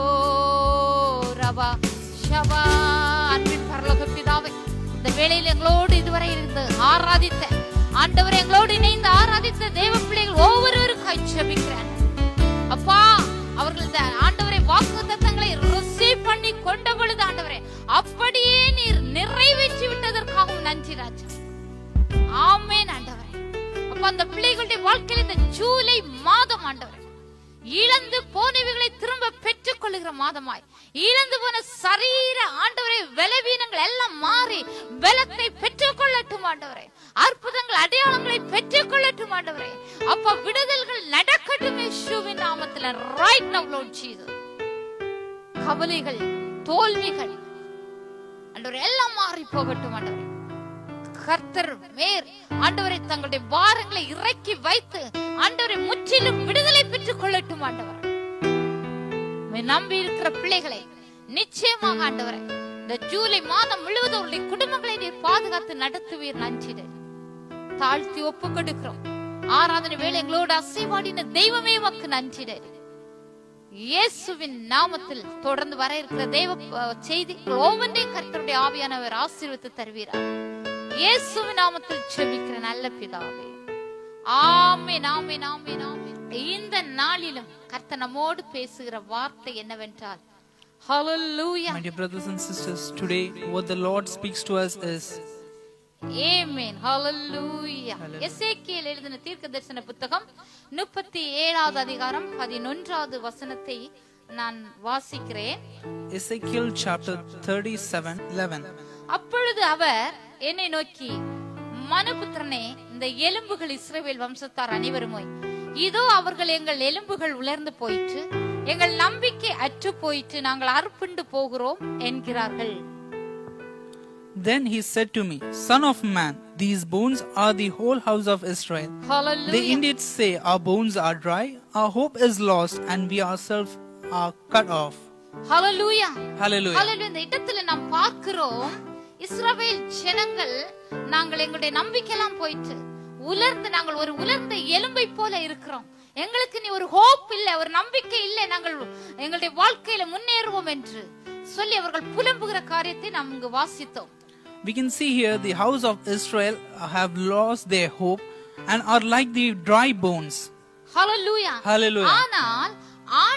S1: ரபா ஷபா அன்பின் பரலோக பிதாவே இந்த வேளையில் எங்களோடு இதுவரை இருந்து ஆராதித்த ஆண்டவர் எங்களோடு இணைந்து ஆராதித்த தேவ பிள்ளைகள் ஒவ்வொருவருக்கும் ஜெபிக்கிறேன் அப்பா அவர்கள் இந்த ஆண்டவரை வாக்கு தத்தங்களை ரிசீவ் பண்ணி கொண்ட பொழுது ஆண்டவரே அப்படியே நீர் நிறைவேற்றி விட்டதற்காகவும் நன்றி ராஜா ஆமென் ஆண்டவரே அப்ப அந்த பிள்ளைகளுடைய வாழ்க்கையில இந்த ஜூலை மாதம் ஆண்டவரே இழந்து போனவைகளை திரும்ப பெற்றுக் கொள்ளுகிற மாதமாய் இழந்து போன சரீர ஆண்டவரே பலவீனங்கள் எல்லாம் மாறி பலத்தை பெற்றுக் கொள்ளட்டும் ஆண்டவரே அற்புதங்கள் அடையாளங்களை பெற்றுக் கொள்ளட்டும் ஆண்டவரே அப்ப விடுதல்கள் நடக்கட்டும் இயேசுவின் நாமத்துல ரைட் நவ் லார்ட் ஜீசஸ் கவலைகள் தோல்விகள் ஆண்டவரே எல்லாம் மாறி போகட்டும் ஆண்டவரே கர்த்தர் மேர் ஆண்டவரை தங்களுடைய பாரங்களை இறக்கி வைத்து ஆண்டவரை முற்றிலும் விடுதலை பெற்றுக் கொள்ளட்டும் ஆண்டவர் உம்மை நம்பி இருக்கிற பிள்ளைகளை நிச்சயமாக ஆண்டவரை இந்த ஜூலை மாதம் முழுவதும் அவருடைய குடும்பங்களை நீர் பாதுகாத்து நடத்துவீர் நன்றிடு தாழ்த்தி ஒப்பு கொடுக்கிறோம் ஆராதனை வேலை எங்களோடு அசைவாடின தெய்வமே மக்கு நன்றிடு இயேசுவின் நாமத்தில் தொடர்ந்து வர இருக்கிற தெய்வ அஹ், செய்தி ஒவ்வொன்றையும் கர்த்தருடைய ஆவியானவர் ஆசீர்வத்து தருவீரார் இயேசுவின் நாமத்தில் ஜெபிக்கிற நல்ல பிதாவே ஆமென் ஆமென் ஆமென் ஆமென் இந்த நாளிலும் கர்த்தர் நம்மோடு பேசுகிற வார்த்தை என்னவென்றால் ஹalleluya
S2: My dear brothers and sisters, today what the Lord speaks to us is
S1: ஆமென் ஹalleluya எசேக்கியேல் எழுதின தீர்க்கதரிசன புத்தகம் 37வது அதிகாரம் 11வது வசனத்தை நான் வாசிக்கிறேன்
S2: Ezekiel chapter 37 11.
S1: அப்பொழுது அவர் என்னை நோக்கி மனுபுத்திரனே இந்த எலும்புகள் இஸ்ரவேல் வம்சத்தார் அனைவருமோய் இதோ அவர்கள் எங்கள் எலும்புகள் உலர்ந்து போயிற்று எங்கள் நம்பிக்கை அற்று போயிற்று நாங்கள் அறுப்புண்டு போகிறோம் என்கிறார்கள்
S2: Then he said to me, Son of man, these bones are the whole house of Israel. They
S1: Hallelujah.
S2: indeed say, Our bones are dry, our hope is lost, and we ourselves are cut off.
S1: Hallelujah.
S2: Hallelujah.
S1: Hallelujah. இந்த இடத்துல நாம் பார்க்கிறோம் இஸ்ரவேல் ஜனங்கள் நாங்கள் எங்களுடைய நம்பிக்கையெல்லாம் போயிட்டு உலர்ந்து நாங்கள் ஒரு உலர்ந்த எலும்பை போல இருக்கிறோம் எங்களுக்கு நீ ஒரு ஹோப் இல்ல ஒரு நம்பிக்கை இல்ல நாங்கள் எங்களுடைய வாழ்க்கையில முன்னேறுவோம் என்று சொல்லி அவர்கள் புலம்புகிற காரியத்தை நாம் இங்கு வாசித்தோம்
S2: We can see here the house of Israel have lost their hope and are like the dry bones.
S1: Hallelujah.
S2: Hallelujah.
S1: ஆனால் ஆண்டவர்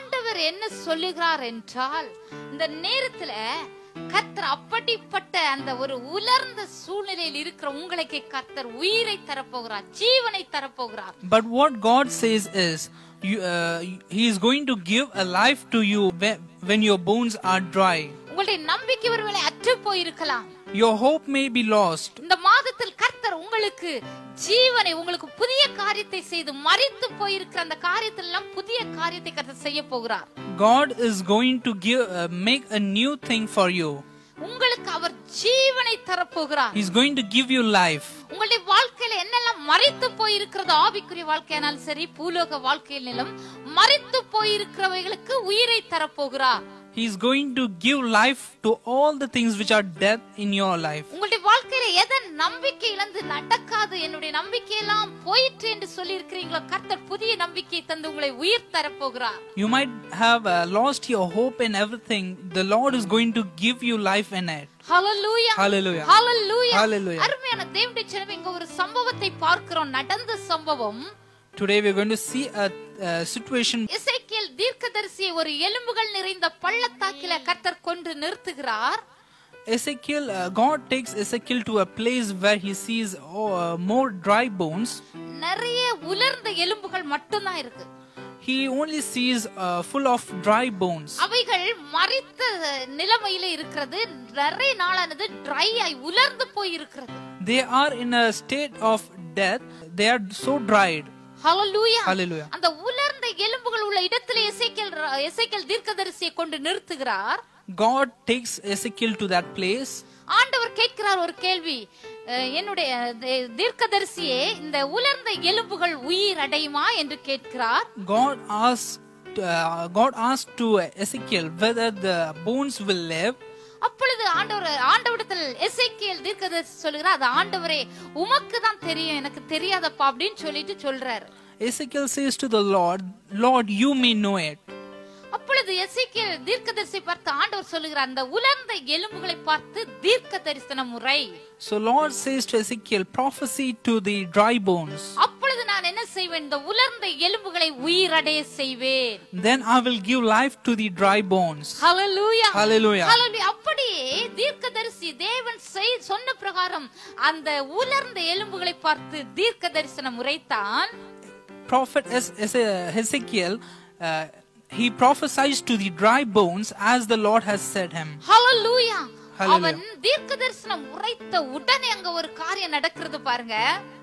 S1: என்ன சொல்லுகிறார் என்றால் இந்த நேரத்துல கர்த்தர் அப்படிப்பட்ட அந்த ஒரு உலர்ந்த சூழ்நிலையில் இருக்கிற உங்களுக்கு கர்த்தர் உயிரை தரப்போகிறார் ஜீவனை தரப்போகிறார்
S2: But what God says is, you, uh, He is going to give a life to you when, when your bones are dry.
S1: உங்களுடைய நம்பிக்கை ஒருவேளை அற்று போயிருக்கலாம்
S2: Your hope may be lost.
S1: இந்த மாதத்தில் கர்த்தர் உங்களுக்கு ஜீவனை உங்களுக்கு புதிய காரியத்தை செய்து மறித்து போயிருக்கிற அந்த காரியத்தில் எல்லாம் புதிய காரியத்தை கர்த்தர் செய்ய போகிறார்
S2: God is going to give, uh, make a new thing for you.
S1: உங்களுக்கு அவர் ஜீவனை தரப்போகிறார்
S2: He's going to give you life.
S1: உங்களுடைய வாழ்க்கையில என்னெல்லாம் மறைத்து போயிருக்கிறதோ ஆவிக்குரிய வாழ்க்கையானாலும் சரி பூலோக வாழ்க்கையிலும் மறைத்து போயிருக்கிறவைகளுக்கு உயிரை தரப்போகிறார்
S2: He's going to give life to all the things which are death in your life.
S1: உங்களுடைய வாழ்க்கையில எதை நம்பிக்கை இழந்து நடக்காது என்னுடைய நம்பிக்கையெல்லாம் போயிற்று என்று சொல்லி இருக்கிறீங்களோ கர்த்தர் புதிய நம்பிக்கை தந்து உங்களை உயிர் தரப்போகிறார்
S2: You might have uh, lost your hope in everything. The Lord is going to give you life in it.
S1: Hallelujah
S2: Hallelujah.
S1: Hallelujah
S2: Hallelujah.
S1: அருமையான தேவனுடைய ஜனமே இங்க ஒரு சம்பவத்தை பார்க்கிறோம் நடந்த சம்பவம்
S2: Today we're going to see a, a situation.
S1: இசைக்கியல் தீர்க்கதரிசியை ஒரு எலும்புகள் நிறைந்த பள்ளத்தாக்கில கர்த்தர் கொண்டு நிறுத்துகிறார்
S2: Ezekiel, uh, God takes Ezekiel to a place where he sees oh, uh, more dry bones.
S1: நிறைய உலர்ந்த எலும்புகள் மட்டும்தான் இருக்கு
S2: He only sees uh, full of dry bones.
S1: அவைகள் மறித்த நிலைமையில இருக்கிறது நிறைய நாளானது ட்ரை ஆய் உலர்ந்து போய் இருக்கிறது
S2: They are in a state of death. They are so dried.
S1: Hallelujah
S2: Hallelujah.
S1: அந்த உலர்ந்த எலும்புகள் உள்ள இடத்துல எசேக்கியேல் எசேக்கியேல் தீர்க்கதரிசியை கொண்டு நிறுத்துகிறார்
S2: God takes Ezekiel to that place.
S1: ஆண்டவர் கேட்கிறார் ஒரு கேள்வி அஹ், என்னுடைய அஹ், தீர்க்கதரிசியே இந்த உலர்ந்த எலும்புகள் உயிர் அடையுமா என்று கேட்கிறார்
S2: God asked, uh, God asked to Ezekiel whether the bones will live.
S1: அப்பொழுது ஆண்டவர் ஆண்டவரிடத்தில் எசேக்கியேல் தீர்க்கதரிசி சொல்கிறார் அது ஆண்டவரே உமக்கு தான் தெரியும் எனக்கு தெரியாதப்பா அப்படின்னு சொல்லிட்டு சொல்றாரு
S2: Ezekiel says to the Lord, Lord, you may know it.
S1: அப்பொழுது எசேக்கியேல் தீர்க்கதரிசி பார்த்து ஆண்டவர் சொல்லுகிறார் அந்த உலர்ந்த எலும்புகளை பார்த்து தீர்க்க தரிசன முறை
S2: So Lord says to Ezekiel, prophesy to the dry bones.
S1: அப்பொழுது நான் என்ன செய்வேன் இந்த உலர்ந்த எலும்புகளை உயிரடைய செய்வேன்
S2: Then I will give life to the dry bones.
S1: Hallelujah
S2: Hallelujah.
S1: ஹalleluya அப்படியே தீர்க்கதரிசி தேவன் செய்- சொன்ன பிரகாரம் அந்த உலர்ந்த எலும்புகளை பார்த்து தீர்க்க தரிசன முறைத்தான்
S2: Prophet Es- Es- Ezekiel, uh, he prophesies to the dry bones as the Lord has said him.
S1: Hallelujah
S2: Hallelujah.
S1: அவன் தீர்க்க தரிசனம் உரைத்த உடனே அங்க ஒரு காரியம் நடக்கிறது பாருங்க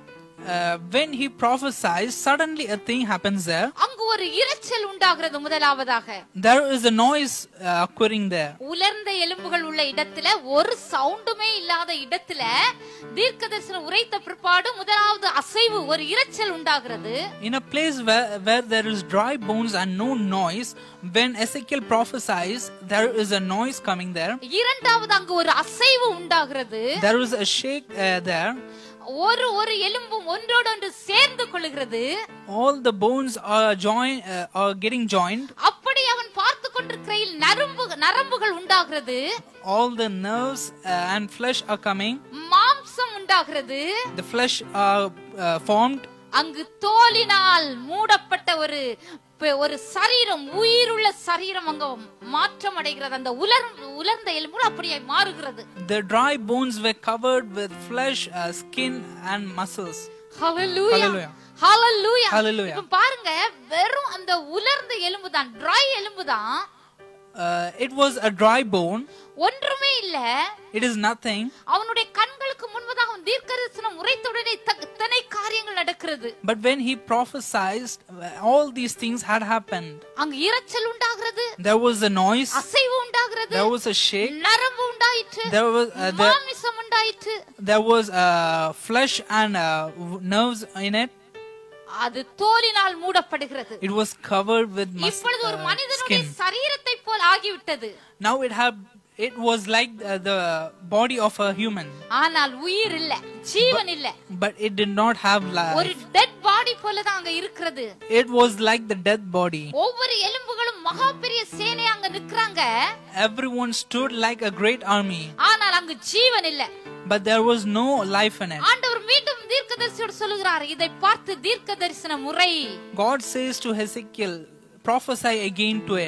S2: Uh, when he prophesies, suddenly a thing happens there.
S1: அங்கு ஒரு இரைச்சல் உண்டாகிறது முதலாவதாக
S2: There is a noise uh, occurring there.
S1: உலர்ந்த எலும்புகள் உள்ள இடத்துல ஒரு சவுண்டுமே இல்லாத இடத்துல தீர்க்க தரிசனம் உரைத்த பிற்பாடு முதலாவது அசைவு ஒரு இரைச்சல் உண்டாகிறது
S2: In a place where, where there is dry bones and no noise, when Ezekiel prophesies, there is a noise coming there.
S1: இரண்டாவது அங்கு ஒரு அசைவு உண்டாகிறது
S2: There is a shake uh, there.
S1: ஒரு ஒரு எலும்பும் ஒன்றோடொன்று சேர்ந்து கொள்கிறது
S2: All the bones are joined, uh, are getting joined.
S1: அப்படி அவன் பார்த்து கொண்டிருக்கையில் நரம்பு நரம்புகள் உண்டாகிறது
S2: All the nerves uh, and flesh are coming.
S1: மாம்சம் உண்டாகிறது
S2: The flesh are uh, formed.
S1: அங்கு தோலினால் மூடப்பட்ட ஒரு பெ- ஒரு சரீரம் உயிருள்ள சரீரம் அங்க மாற்றம் அடைகிறது அந்த உலர் உலர்ந்த எலும்புகள் அப்படியே மாறுகிறது
S2: The dry bones were covered with flesh, uh, skin, and muscles.
S1: Hallelujah.
S2: Hallelujah.
S1: Hallelujah.
S2: Hallelujah.
S1: இப்ப பாருங்க வெறும் அந்த உலர்ந்த எலும்பு தான் ட்ரை எலும்பு தான்
S2: Uh, it was a dry bone.
S1: ஒன்றுமே இல்ல
S2: It is nothing.
S1: அவனுடைய கண்களுக்கு முன்பதாக அவன் தீர்க்கதரிசனம் உரைத்த உடனே த- இத்தனை காரியங்கள் நடக்கிறது
S2: But when he prophesied, uh, all these things had happened.
S1: அங்கு இரைச்சல் உண்டாகிறது
S2: There was a noise.
S1: அசைவு உண்டாகிறது
S2: There was a shake.
S1: நரம்பு உண்டாயிற்று
S2: There was uh, there,
S1: மாமிசம் உண்டாயிற்று
S2: there was uh, flesh and uh, w- nerves in it.
S1: அது தோலினால் மூடப்படுகிறது
S2: It was covered with mus-
S1: இப்பொழுது ஒரு
S2: uh,
S1: மனிதனுடைய
S2: skin.
S1: சரீரத்தை போல் ஆகிவிட்டது
S2: Now it had it was like uh, the body of a human,
S1: ஆனால் உயிர் இல்ல ஜீவன் இல்ல
S2: but it did not have
S1: ஒரு
S2: life.
S1: டெட் பாடி போலதான் அங்க இருக்கிறது
S2: It was like the dead body.
S1: ஒவ்வொரு எலும்புகளும் மகா பெரிய சேனை அங்க நிக்கிறாங்க
S2: Everyone stood like a great army,
S1: ஆனால் அங்கு ஜீவன் இல்ல
S2: but there was no life in it.
S1: ஆண்டவர் மீண்டும் தீர்க்கதரிசியோடு சொல்லுகிறார் இதை பார்த்து தீர்க்க தரிசன முறை
S2: God says to Hezekiel, prophesy again to it.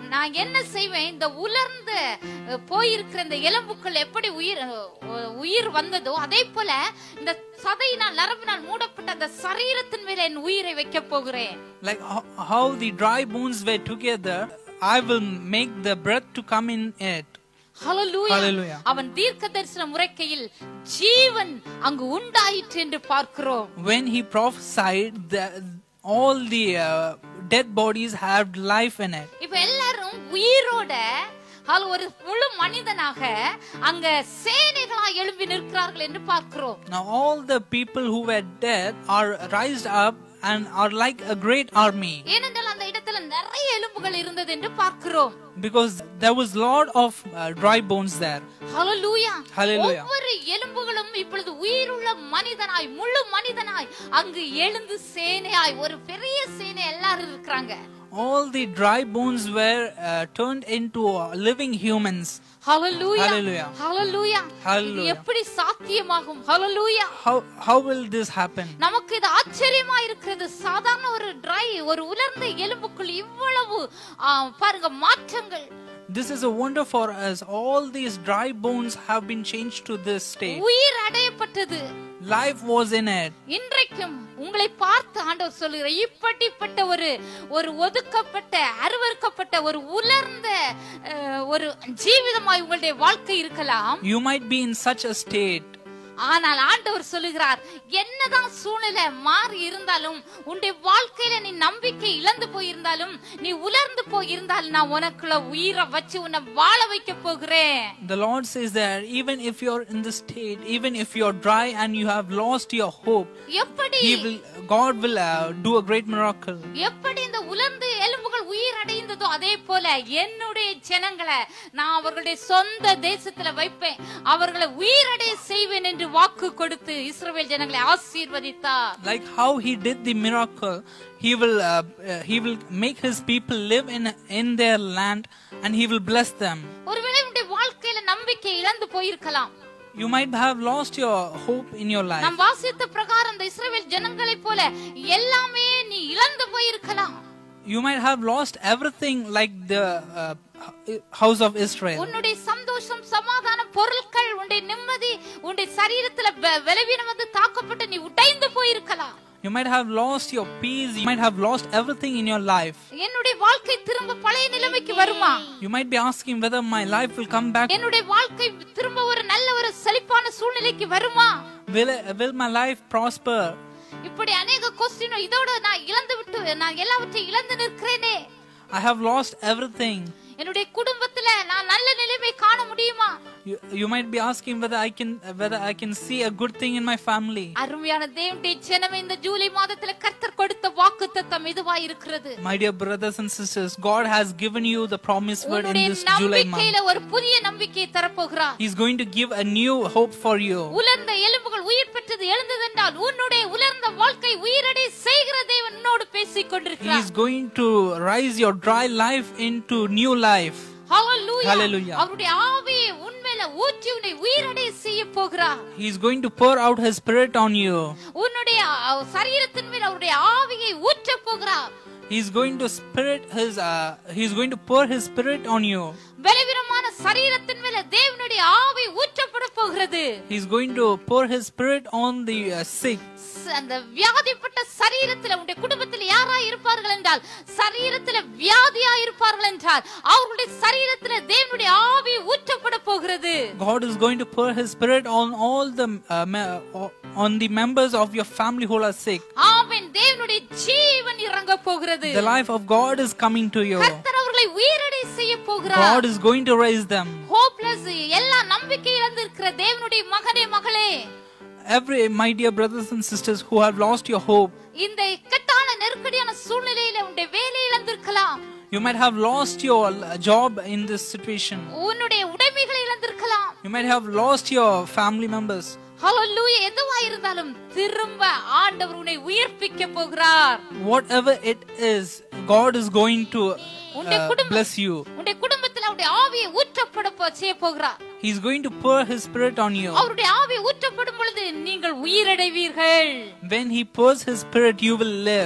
S1: நான் என்ன செய்வேன் இந்த உலர்ந்து அஹ், போயிருக்கிற இந்த எலும்புக்கள் எப்படி உயிர் அஹ், உயிர் வந்ததோ அதே போல இந்த சதையினால் நரம்பினால் மூடப்பட்ட அந்த சரீரத்தின் மேல என் உயிரை வைக்க போகிறேன்
S2: Like how, how the dry bones were together, I will make the breath to come in it.
S1: Hallelujah.
S2: Hallelujah.
S1: அவன் தீர்க்க தரிசனம் உரைக்கையில் ஜீவன் அங்கு உண்டாயிற்று என்று பார்க்கிறோம்
S2: When he prophesied, the, all the uh, dead bodies had life in it.
S1: இப்ப எல்லாரும் உயிரோட அது ஒரு முழு மனிதனாக அங்க சேனைகளா எழும்பி நிற்கிறார்கள் என்று பார்க்கிறோம்
S2: Now all the people who were dead are raised up and are like a great army
S1: ஏனென்றால் அந்த இடத்துல நிறைய எலும்புகள் இருந்தது என்று பார்க்கிறோம்
S2: because there was lot of uh, dry bones there.
S1: Hallelujah
S2: Hallelujah.
S1: ஒவ்வொரு எலும்புகளும் இப்பொழுது உயிருள்ள மனிதனாய் முழு மனிதனாய் அங்கு எழுந்து சேனையாய் ஒரு பெரிய சேனை எல்லாரும் இருக்கிறாங்க
S2: All the dry bones were uh, turned into uh, living humans.
S1: Hallelujah
S2: Hallelujah.
S1: Hallelujah
S2: Hallelujah.
S1: இது எப்படி சாத்தியமாகும் ஹalleluya
S2: How how will this happen?
S1: நமக்கு இது ஆச்சரியமா இருக்கிறது சாதாரண ஒரு ட்ரை ஒரு உலர்ந்த எலும்புக்குள் இவ்வளவு ஆ, பாருங்க மாற்றங்கள்
S2: This is a wonder for us. All these dry bones have been changed to this state.
S1: உயிர் அடையப்பட்டது
S2: Life was in it.
S1: இன்றைக்கும் உங்களை பார்த்து ஆண்டவர் சொல்லுகிற இப்படிப்பட்ட ஒரு ஒரு ஒதுக்கப்பட்ட அருவருக்கப்பட்ட ஒரு உலர்ந்த அஹ், ஒரு ஜீவிதமாய் உங்களுடைய வாழ்க்கை இருக்கலாம்
S2: You might be in such a state.
S1: ஆனால் ஆண்டவர் சொல்லுகிறார் என்னதான் சூழ்நிலை மாறி இருந்தாலும் உன்னுடைய வாழ்க்கையில நீ நம்பிக்கை இழந்து போயிருந்தாலும் நீ உலர்ந்து போயிருந்தாலும் நான் உனக்குள்ள உயிரை வச்சு உன்னை வாழ வைக்க போகிறேன்
S2: The Lord says that even if you're in this state, even if you're dry and you have lost your hope,
S1: எப்படி
S2: He will, God will uh, do a great miracle.
S1: எப்படி இந்த உலர்ந்து எலும்புகள் உயிர் அடைந்ததோ அதே போல என்னுடைய ஜனங்களை நான் அவர்களுடைய சொந்த தேசத்துல வைப்பேன் அவர்களை உயிரடைய செய்வேன் என்று வாக்கு கொடுத்து இஸ்ரவேல் ஜனங்களை ஆசீர்வதித்தார்
S2: Like how He did the miracle, He will uh, uh, He will make His people live in in their land, and He will bless them.
S1: ஒருவேளை உன்னுடைய வாழ்க்கையில நம்பிக்கை இழந்து போயிருக்கலாம்
S2: You might have lost your hope in your life.
S1: நாம் வாசித்த பிரகாரம் இந்த இஸ்ரவேல் ஜனங்களைப் போல எல்லாமே நீ இழந்து போயிருக்கலாம்
S2: You might have lost everything like the uh, house of Israel.
S1: உன்னுடைய சந்தோஷம் சமாதானம் பொருட்கள் உன்னுடைய நிம்மதி உன்னுடைய சரீரத்துல ப- பலவீனம் வந்து தாக்கப்பட்டு நீ உடைந்து போயிருக்கலாம்
S2: You might have lost your peace. You might have lost everything in your life.
S1: என்னுடைய வாழ்க்கை திரும்ப பழைய நிலைமைக்கு வருமா
S2: You might be asking whether my life will come back.
S1: என்னுடைய வாழ்க்கை திரும்ப ஒரு நல்ல ஒரு செழிப்பான சூழ்நிலைக்கு வருமா
S2: Will, will my life prosper?
S1: இப்படி அநேக கொஸ்டின் இதோட நான் இழந்து விட்டு நான் எல்லாவற்றையும் இழந்து நிற்கிறேனே
S2: I have lost everything.
S1: என்னுடைய குடும்பத்துல நான் நல்ல நிலைமை காண முடியுமா
S2: You, you might be asking whether I can whether I can see a good thing in my family.
S1: அருமையான தேவனுடைய ஜனமே இந்த ஜூலை மாதத்துல கர்த்தர் கொடுத்த வாக்கு தத்தம் இதுவா இருக்கிறது
S2: My dear brothers and sisters, God has given you the promised word in
S1: உன்னுடைய
S2: this July month.
S1: நம்பிக்கையில ஒரு புதிய நம்பிக்கையை தரப்போகிறார்
S2: He's going to give a new hope for you.
S1: உலர்ந்த எலும்புகள் உயிர் பெற்றது எழுந்ததென்றால் உன்னுடைய உலர்ந்த வாழ்க்கை உயிரடை செய்கிற தேவன் உன்னோடு பேசிக் கொண்டிருக்கிறார்
S2: He's going to rise your dry life into new life.
S1: Hallelujah.
S2: Hallelujah.
S1: அவருடைய ஆவியை உன்மேல ஊற்றி உன்னை உயிரடைய செய்ய போகிறார்
S2: He's going to pour out His Spirit on you.
S1: உன்னுடைய அஹ், சரீரத்தின் மேல் அவருடைய ஆவியை ஊற்ற போகிறார்
S2: He's going to spirit His. Uh, he's going to pour His Spirit on you.
S1: பலவீனமான சரீரத்தின் மேல தேவனுடைய ஆவி ஊற்றப்பட போகிறது
S2: He's going to pour His Spirit on the uh, sick.
S1: ச- அந்த வியாதிப்பட்ட சரீரத்துல உன்னுடைய குடும்பத்தில் யாரா இருப்பார்கள் என்றால் சரீரத்துல வியாதியா இருப்பார்கள் என்றால் அவர்களுடைய சரீரத்துல தேவனுடைய ஆவி ஊற்றப்பட போகிறது
S2: God is going to pour His Spirit on all the uh, me- uh, on the members of your family who are sick.
S1: ஆமென் தேவனுடைய ஜீவன் இறங்க போகிறது
S2: The life of God is coming to you.
S1: கர்த்தர் அவர்களை உயிரடை செய்ய போகிறார்
S2: God is going to raise them.
S1: Hopeless எல்லா நம்பிக்கை இழந்து இருக்கிற தேவனுடைய மகனே மகளே
S2: Every my dear brothers and sisters who have lost your hope,
S1: இந்த இக்கட்டான நெருக்கடியான சூழ்நிலையில உன்னுடைய வேலை இழந்திருக்கலாம்
S2: you might have lost your uh, job in this situation.
S1: உன்னுடைய உடைமைகளை இழந்திருக்கலாம்
S2: You might have lost your family members.
S1: ஹalleluya எதுவா இருந்தாலும் திரும்ப ஆண்டவர் உன்னை உயிர்ப்பிக்க போகிறார்
S2: Whatever it is, God is going to
S1: உன்னுடைய
S2: uh,
S1: குடும்பம்
S2: bless you.
S1: உன்னுடைய குடும்பத்தில் அவருடைய ஆவியை ஊற்றப்பட போ- செய்ய போகிறார்
S2: He's going to pour His Spirit on you.
S1: அவருடைய ஆவி ஊற்றப்படும் பொழுது நீங்கள் உயிரடைவீர்கள்
S2: When He pours His Spirit, you will live.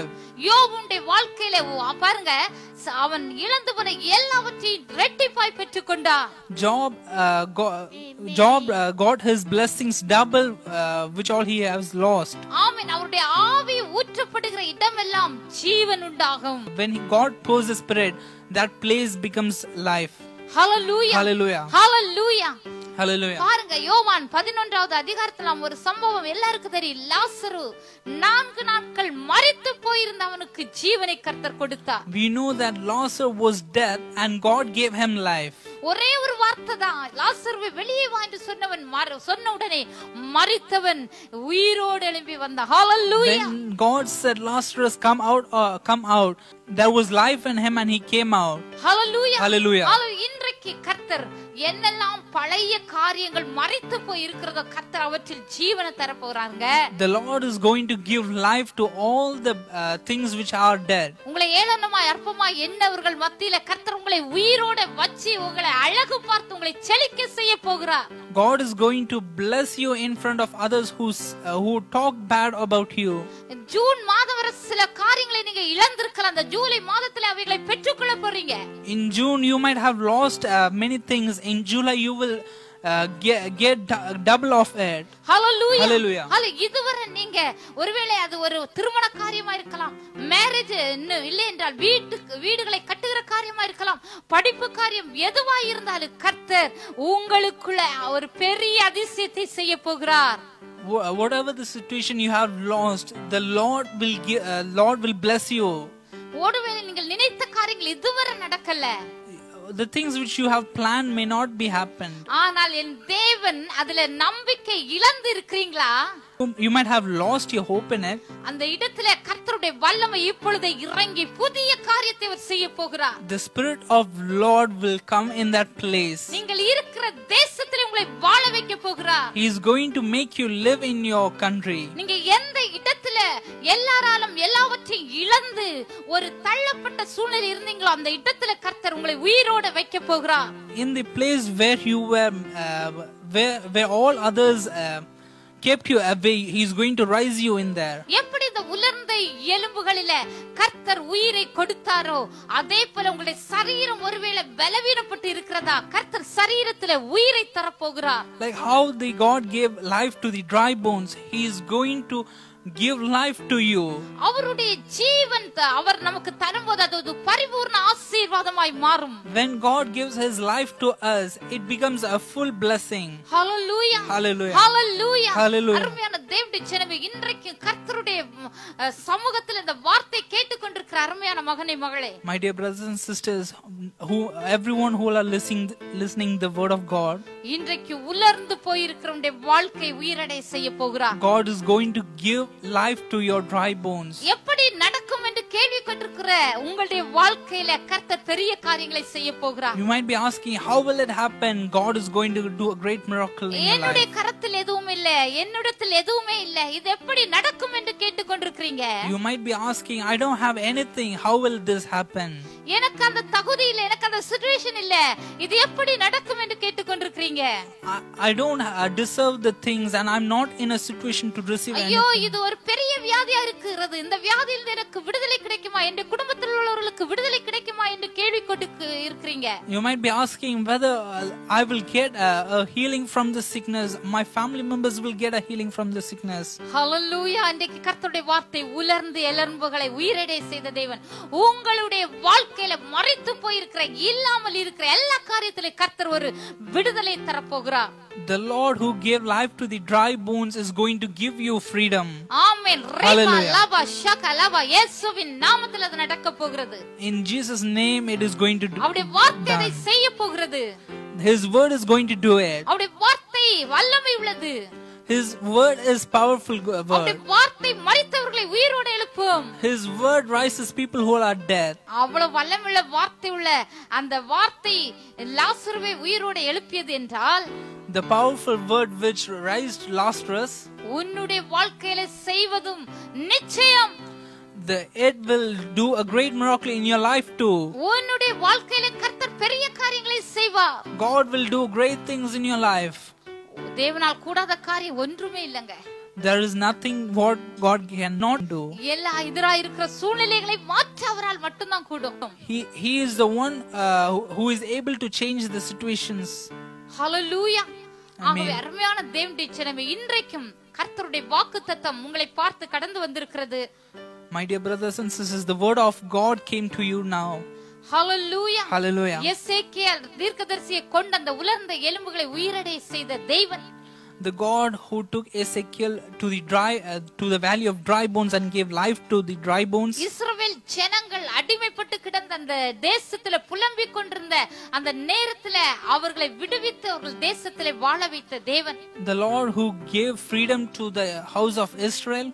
S1: யோபுடைய வாழ்க்கையில ஓ- பாருங்க ச- அவன் இழந்து போன எல்லாவற்றையும் ரெட்டிப்பாய் பெற்றுக்கொண்டான்
S2: Job, uh, go- Job uh, got his blessings double, uh, which all he has lost.
S1: ஆமென் அவருடைய ஆவி ஊற்றப்படுகிற இடமெல்லாம் ஜீவன் உண்டாகும்
S2: When he, God pours the Spirit, that place becomes life.
S1: Hallelujah
S2: Hallelujah.
S1: Hallelujah
S2: Hallelujah.
S1: பாருங்க யோவான் பதினொன்றாவது அதிகாரத்துல நாம் ஒரு சம்பவம் எல்லாருக்கும் தெரியும் லாசரு நான்கு நாட்கள் மரித்து போயிருந்த அவனுக்கு ஜீவனை கர்த்தர் கொடுத்தார்
S2: We know that Lazarus was dead and God gave him life.
S1: ஒரே ஒரு வார்த்தை தான் லாசருவை வெளியே வா என்று சொன்னவன் மற- சொன்ன உடனே மரித்தவன் உயிரோடு எழும்பி வந்த ஹalleluya
S2: When God said, Lazarus, come out, uh, come out, there was life in him and he came out.
S1: Hallelujah
S2: Hallelujah.
S1: ஹalleluya. இன்றைக்கு கர்த்தர் என்னெல்லாம் பழைய காரியங்கள் மறைத்து போய் இருக்கிறதோ கர்த்தர் அவற்றில் ஜீவனை தர போறாங்க
S2: The Lord is going to give life to all the uh, things which are dead.
S1: உங்களை ஏளனமாய் அற்பமாய் எண்ணவர்கள் மத்தியில கர்த்தர் உங்களை உயிரோட வச்சு உங்களை அழகு பார்த்து உங்களை செழிக்க செய்ய போகிறார்
S2: God is going to bless you in front of others who's, uh, who talk bad about you.
S1: June மாதம் வரை சில காரியங்களை நீங்க இழந்திருக்கலாம் அந்த ஜூலை மாதத்துல அவைகளை பெற்றுக்கொள்ள போறீங்க
S2: In June, you might have lost uh, many things. In July, you will uh, get, get du- double of it.
S1: Hallelujah.
S2: Hallelujah.
S1: அல்ல இதுவரை நீங்க ஒருவேளை அது ஒரு திருமண காரியமா இருக்கலாம் மேரேஜ் இன்னும் இல்லை என்றால் வீட்டுக்கு வீடுகளை கட்டுகிற காரியமா இருக்கலாம் படிப்பு காரியம் எதுவா இருந்தாலும் கர்த்தர் உங்களுக்குள்ள ஒரு பெரிய அதிசயத்தை செய்ய போகிறார்
S2: Wh- Whatever the situation you have lost, the Lord will give, uh, Lord will bless you.
S1: ஒருவேளை நீங்கள் நினைத்த காரியங்கள் இதுவரை நடக்கல
S2: The things which you have planned may not be happened.
S1: ஆனால் என் தேவன் அதுல நம்பிக்கை இழந்து இருக்கிறீங்களா
S2: You- You might have lost your hope in it.
S1: அந்த இடத்துல கர்த்தருடைய வல்லமை இப்பொழுது இறங்கி புதிய காரியத்தை அவர் செய்ய போகிறார்
S2: The Spirit of Lord will come in that place.
S1: நீங்கள் இருக்கிற தேசத்தில் உங்களை வாழ வைக்க போகிறார்
S2: He is going to make you live in your country.
S1: நீங்க எந்த இடத்துல எல்லாராலும் எல்லாவற்றையும் இழந்து ஒரு தள்ளப்பட்ட சூழ்நிலை இருந்தீங்களோ அந்த இடத்துல கர்த்தர் உங்களை உயிரோட வைக்க போகிறார்
S2: In the place where you were, uh, where, where all others uh, kept you away, He is going to rise you in there.
S1: எப்படி இந்த உலர்ந்த எலும்புகளில கர்த்தர் உயிரை கொடுத்தாரோ அதே போல உங்களுடைய சரீரம் ஒருவேளை பலவீனப்பட்டு இருக்கிறதா கர்த்தர் சரீரத்துல உயிரை தரப்போகிறார்
S2: Like how the God gave life to the dry bones, He is going to give life to you.
S1: அவருடைய ஜீவன் த- அவர் நமக்கு தரும்போது அது ஒரு பரிபூர்ண ஆசீர்வாதமாய் மாறும்
S2: When God gives His life to us, it becomes a full blessing.
S1: Hallelujah
S2: Hallelujah.
S1: Hallelujah
S2: Hallelujah.
S1: அருமையான தேவனுடைய ஜனமே இன்றைக்கு கர்த்தருடைய ம், அஹ், சமூகத்தில் இந்த வார்த்தை கேட்டுக்கொண்டிருக்கிற அருமையான மகனே மகளே
S2: My dear brothers and sisters, who everyone who are listening listening the word of God,
S1: இன்றைக்கு உலர்ந்து போயிருக்கிறவனுடைய வாழ்க்கை உயிரடை செய்ய போகிறார்
S2: God is going to give life to your dry bones.
S1: எப்படி நடக்கும் என்று கேள்விப்பட்டிருக்கிற உங்களுடைய வாழ்க்கையில கர்த்தர் பெரிய காரியங்களை செய்ய போகிறார்
S2: You might be asking, how will it happen? God is going to do a great miracle in your
S1: என்னுடைய
S2: life.
S1: கரத்தில் எதுவும் இல்ல என்னிடத்தில் எதுவுமே இல்ல இது எப்படி நடக்கும் என்று கேட்டுக்கொண்டிருக்கிறீங்க
S2: You might be asking, I don't have anything. How will this happen?
S1: எனக்கு அந்த தகுதி இல்ல எனக்கு அந்த சுச்சுவேஷன் இல்ல இது எப்படி நடக்கும் என்று கேட்டுக்கொண்டிருக்கிறீங்க
S2: I, I don't uh, deserve the things and I'm not in a situation to receive
S1: ஐயோ
S2: anything.
S1: இது ஒரு பெரிய வியாதியா இருக்கிறது இந்த வியாதியில் எனக்கு விடுதலை கிடைக்குமா என் குடும்பத்தில் உள்ளவர்களுக்கு விடுதலை கிடைக்குமா என்று கேள்வி கொண்டு இருக்கிறீங்க
S2: You might be asking whether uh, I will get a, a healing from the sickness. My family members will get a healing from the sickness.
S1: ஹalleluya இன்றைக்கு கர்த்தருடைய வார்த்தை உலர்ந்து எலும்புகளை உயிரடை செய்த தேவன் உங்களுடைய வாழ்க்கையில மறைத்து போயிருக்கிற இல்லாமல் இருக்கிற எல்லா காரியத்திலும் கர்த்தர் ஒரு விடுதலை தரப்போகிறார்
S2: The Lord who gave life to the dry bones is going to give you freedom.
S1: Amen Reba
S2: Hallelujah.
S1: லபா ஷக லபா இயேசுவின் நாமத்தில் அது நடக்க போகிறது
S2: In Jesus' name, it is going to do.
S1: அவருடைய வார்த்தை அதை செய்ய போகிறது
S2: His word is going to do it.
S1: அவருடைய வார்த்தை வல்லமை உள்ளது
S2: His word is powerful go-
S1: அவருடைய
S2: word.
S1: வார்த்தை மரித்தவர்களை உயிரோடு எழுப்பும்
S2: His word rises people who are dead.
S1: அவ்வளவு வல்லமுள்ள வார்த்தை உள்ள அந்த வார்த்தை லாசருவை உயிரோடு எழுப்பியது என்றால்
S2: The powerful word which raised Lazarus,
S1: உன்னுடைய வாழ்க்கையில செய்வதும் நிச்சயம்
S2: the it will do a great miracle in your life too.
S1: உன்னுடைய வாழ்க்கையில கர்த்தர் பெரிய காரியங்களை செய்வார்
S2: God will do great things in your life.
S1: தேவனால் கூடாத காரியம் ஒன்றுமே இல்லைங்க
S2: There is nothing what God cannot do.
S1: எல்லா எதிரா இருக்கிற சூழ்நிலைகளை மாற்ற அவரால் மட்டும்தான் கூடும்
S2: He, he is the one uh, who- who is able to change the situations.
S1: ஹalleluya ஆகவே அருமையான தேவனுடைய ஜனமே இன்றைக்கும் கர்த்தருடைய வாக்குத்தத்தம் உங்களை பார்த்து கடந்து வந்திருக்கிறது
S2: My dear brothers and sisters, the word of God came to you now.
S1: Hallelujah
S2: Hallelujah.
S1: எசேக்கியேல் தீர்க்கதரிசியை கொண்டு அந்த உலர்ந்த எலும்புகளை உயிரடை செய்த தெய்வன்
S2: The God who took Ezekiel to the dry uh, to the valley of dry bones and gave life to the dry bones.
S1: இஸ்ரவேல் ஜனங்கள் அடிமைப்பட்டு கிடந்த அந்த தேசத்துல புலம்பிக் கொண்டிருந்த அந்த நேரத்துல அவர்களை விடுவித்து அவர்கள் தேசத்திலே வாழ வைத்த தேவன்
S2: The Lord who gave freedom to the house of Israel.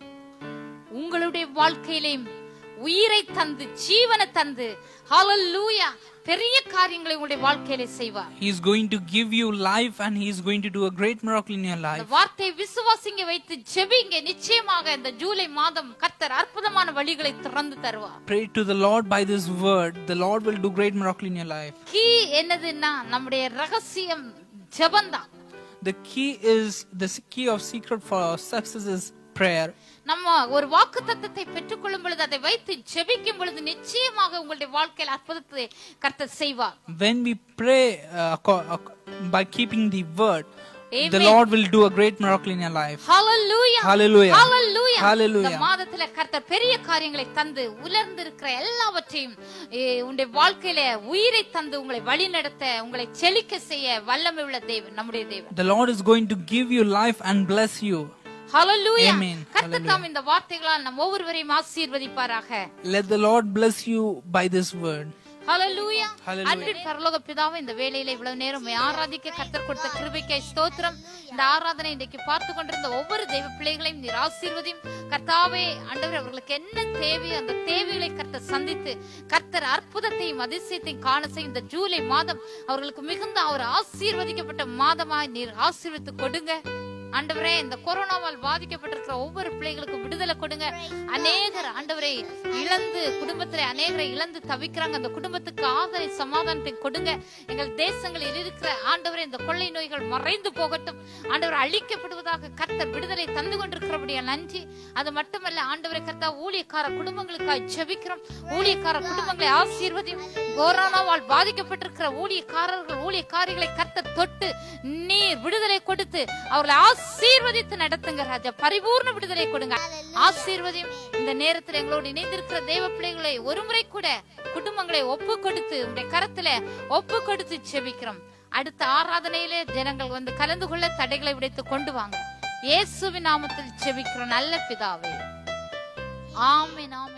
S1: உங்களுடைய வாழ்க்கையிலையும் உயிரை தந்து ஜீவனை தந்து ஹalleluya பெரிய காரியங்களை உங்களுடைய வாழ்க்கையிலே செய்வார்
S2: He is going to give you life and He is going to do a great miracle in your
S1: இந்த
S2: life.
S1: வார்த்தையை விசுவாசிங்க வைத்து ஜெபிங்க நிச்சயமாக இந்த ஜூலை மாதம் கர்த்தர் அற்புதமான வழிகளை திறந்து தருவார்
S2: Pray to the Lord by this word. The Lord will do great miracle in your life.
S1: Key என்னதுன்னா நம்முடைய ரகசியம் ஜெபந்தான்
S2: The key is the key of secret for success is prayer.
S1: நம்ம ஒரு வாக்கு தத்தத்தை பெற்றுக்கொள்ளும் பொழுது அதை வைத்து ஜெபிக்கும் பொழுது நிச்சயமாக உங்களுடைய வாழ்க்கையில் அற்புதத்தை கர்த்தர் செய்வார்
S2: When we pray uh, acco- acco- by keeping the word, the
S1: Amen.
S2: Lord will do a great miracle in your life.
S1: Hallelujah.
S2: Hallelujah.
S1: Hallelujah.
S2: Hallelujah.
S1: இந்த மாதத்துல கர்த்தர் பெரிய காரியங்களை தந்து உலர்ந்து இருக்கிற எல்லாவற்றையும் ஏ, உங்களுடைய வாழ்க்கையில உயிரை தந்து உங்களை வழி நடத்த உங்களை செழிக்க செய்ய வல்லமை உள்ள தேவன் நம்முடைய தேவன்
S2: The Lord is going to give you life and bless you.
S1: Hallelujah.
S2: Amen.
S1: கர்த்தர் தாம் இந்த வார்த்தைகளால் நம் ஒவ்வொருவரையும் ஆசீர்வதிப்பாராக
S2: Let the Lord bless you by this word.
S1: Hallelujah
S2: Hallelujah.
S1: அன்பின் பரலோக பிதாவே இந்த வேளையில இவ்வளவு நேரம் உம்மை ஆராதிக்க கர்த்தர் கொடுத்த கிருபைக்காய் ஸ்தோத்திரம் இந்த ஆராதனை இன்றைக்கு பார்த்து கொண்டிருந்த ஒவ்வொரு தெய்வ பிள்ளைகளையும் நீர் ஆசீர்வதியும் கர்த்தாவே ஆண்டவர் அவர்களுக்கு என்ன தேவையோ அந்த தேவைகளை கர்த்தர் சந்தித்து கர்த்தர் அற்புதத்தையும் அதிசயத்தையும் காண செய்யும் இந்த ஜூலை மாதம் அவர்களுக்கு மிகுந்த ஒரு ஆசீர்வதிக்கப்பட்ட மாதமாய் நீர் ஆசீர்வதித்து கொடுங்க ஆண்டவரே இந்த கொரோனாவால் பாதிக்கப்பட்டிருக்கிற ஒவ்வொரு பிள்ளைகளுக்கும் விடுதலை கொடுங்க அநேகர் ஆண்டவரை இழந்து குடும்பத்திலே அநேகரை இழந்து தவிக்கிறாங்க அந்த குடும்பத்துக்கு ஆதரை சமாதானத்தை கொடுங்க எங்கள் தேசங்களில் இருக்கிற ஆண்டவரே இந்த கொள்ளை நோய்கள் மறைந்து போகட்டும் ஆண்டவர் அழிக்கப்படுவதாக கர்த்தர் விடுதலை தந்து கொண்டிருக்கிறபடியா நன்றி அது மட்டுமல்ல ஆண்டவரை கர்த்தா ஊழியக்கார குடும்பங்களுக்காக ஜெபிக்கிறோம் ஊழியக்கார குடும்பங்களை ஆசீர்வதியும் கொரோனாவால் பாதிக்கப்பட்டிருக்கிற ஊழியக்காரர்கள் ஊழியக்காரிகளை கர்த்தர் தொட்டு நீர் விடுதலை கொடுத்து அவர்களை ஆசீர்வதித்து நடத்துங்க ராஜா பரிபூர்ண விடுதலை கொடுங்க ஆசீர்வதியும் இந்த நேரத்தில் எங்களோடு இணைந்திருக்கிற தேவ பிள்ளைகளை ஒருமுறை கூட குடும்பங்களை ஒப்பு கொடுத்து உங்களுடைய கரத்துல ஒப்பு கொடுத்து செபிக்கிறோம் அடுத்த ஆராதனையிலே ஜனங்கள் வந்து கலந்து கொள்ள தடைகளை உடைத்து கொண்டு வாங்க இயேசுவின் நாமத்தில் செபிக்கிறோம் நல்ல பிதாவே ஆமென் ஆமென்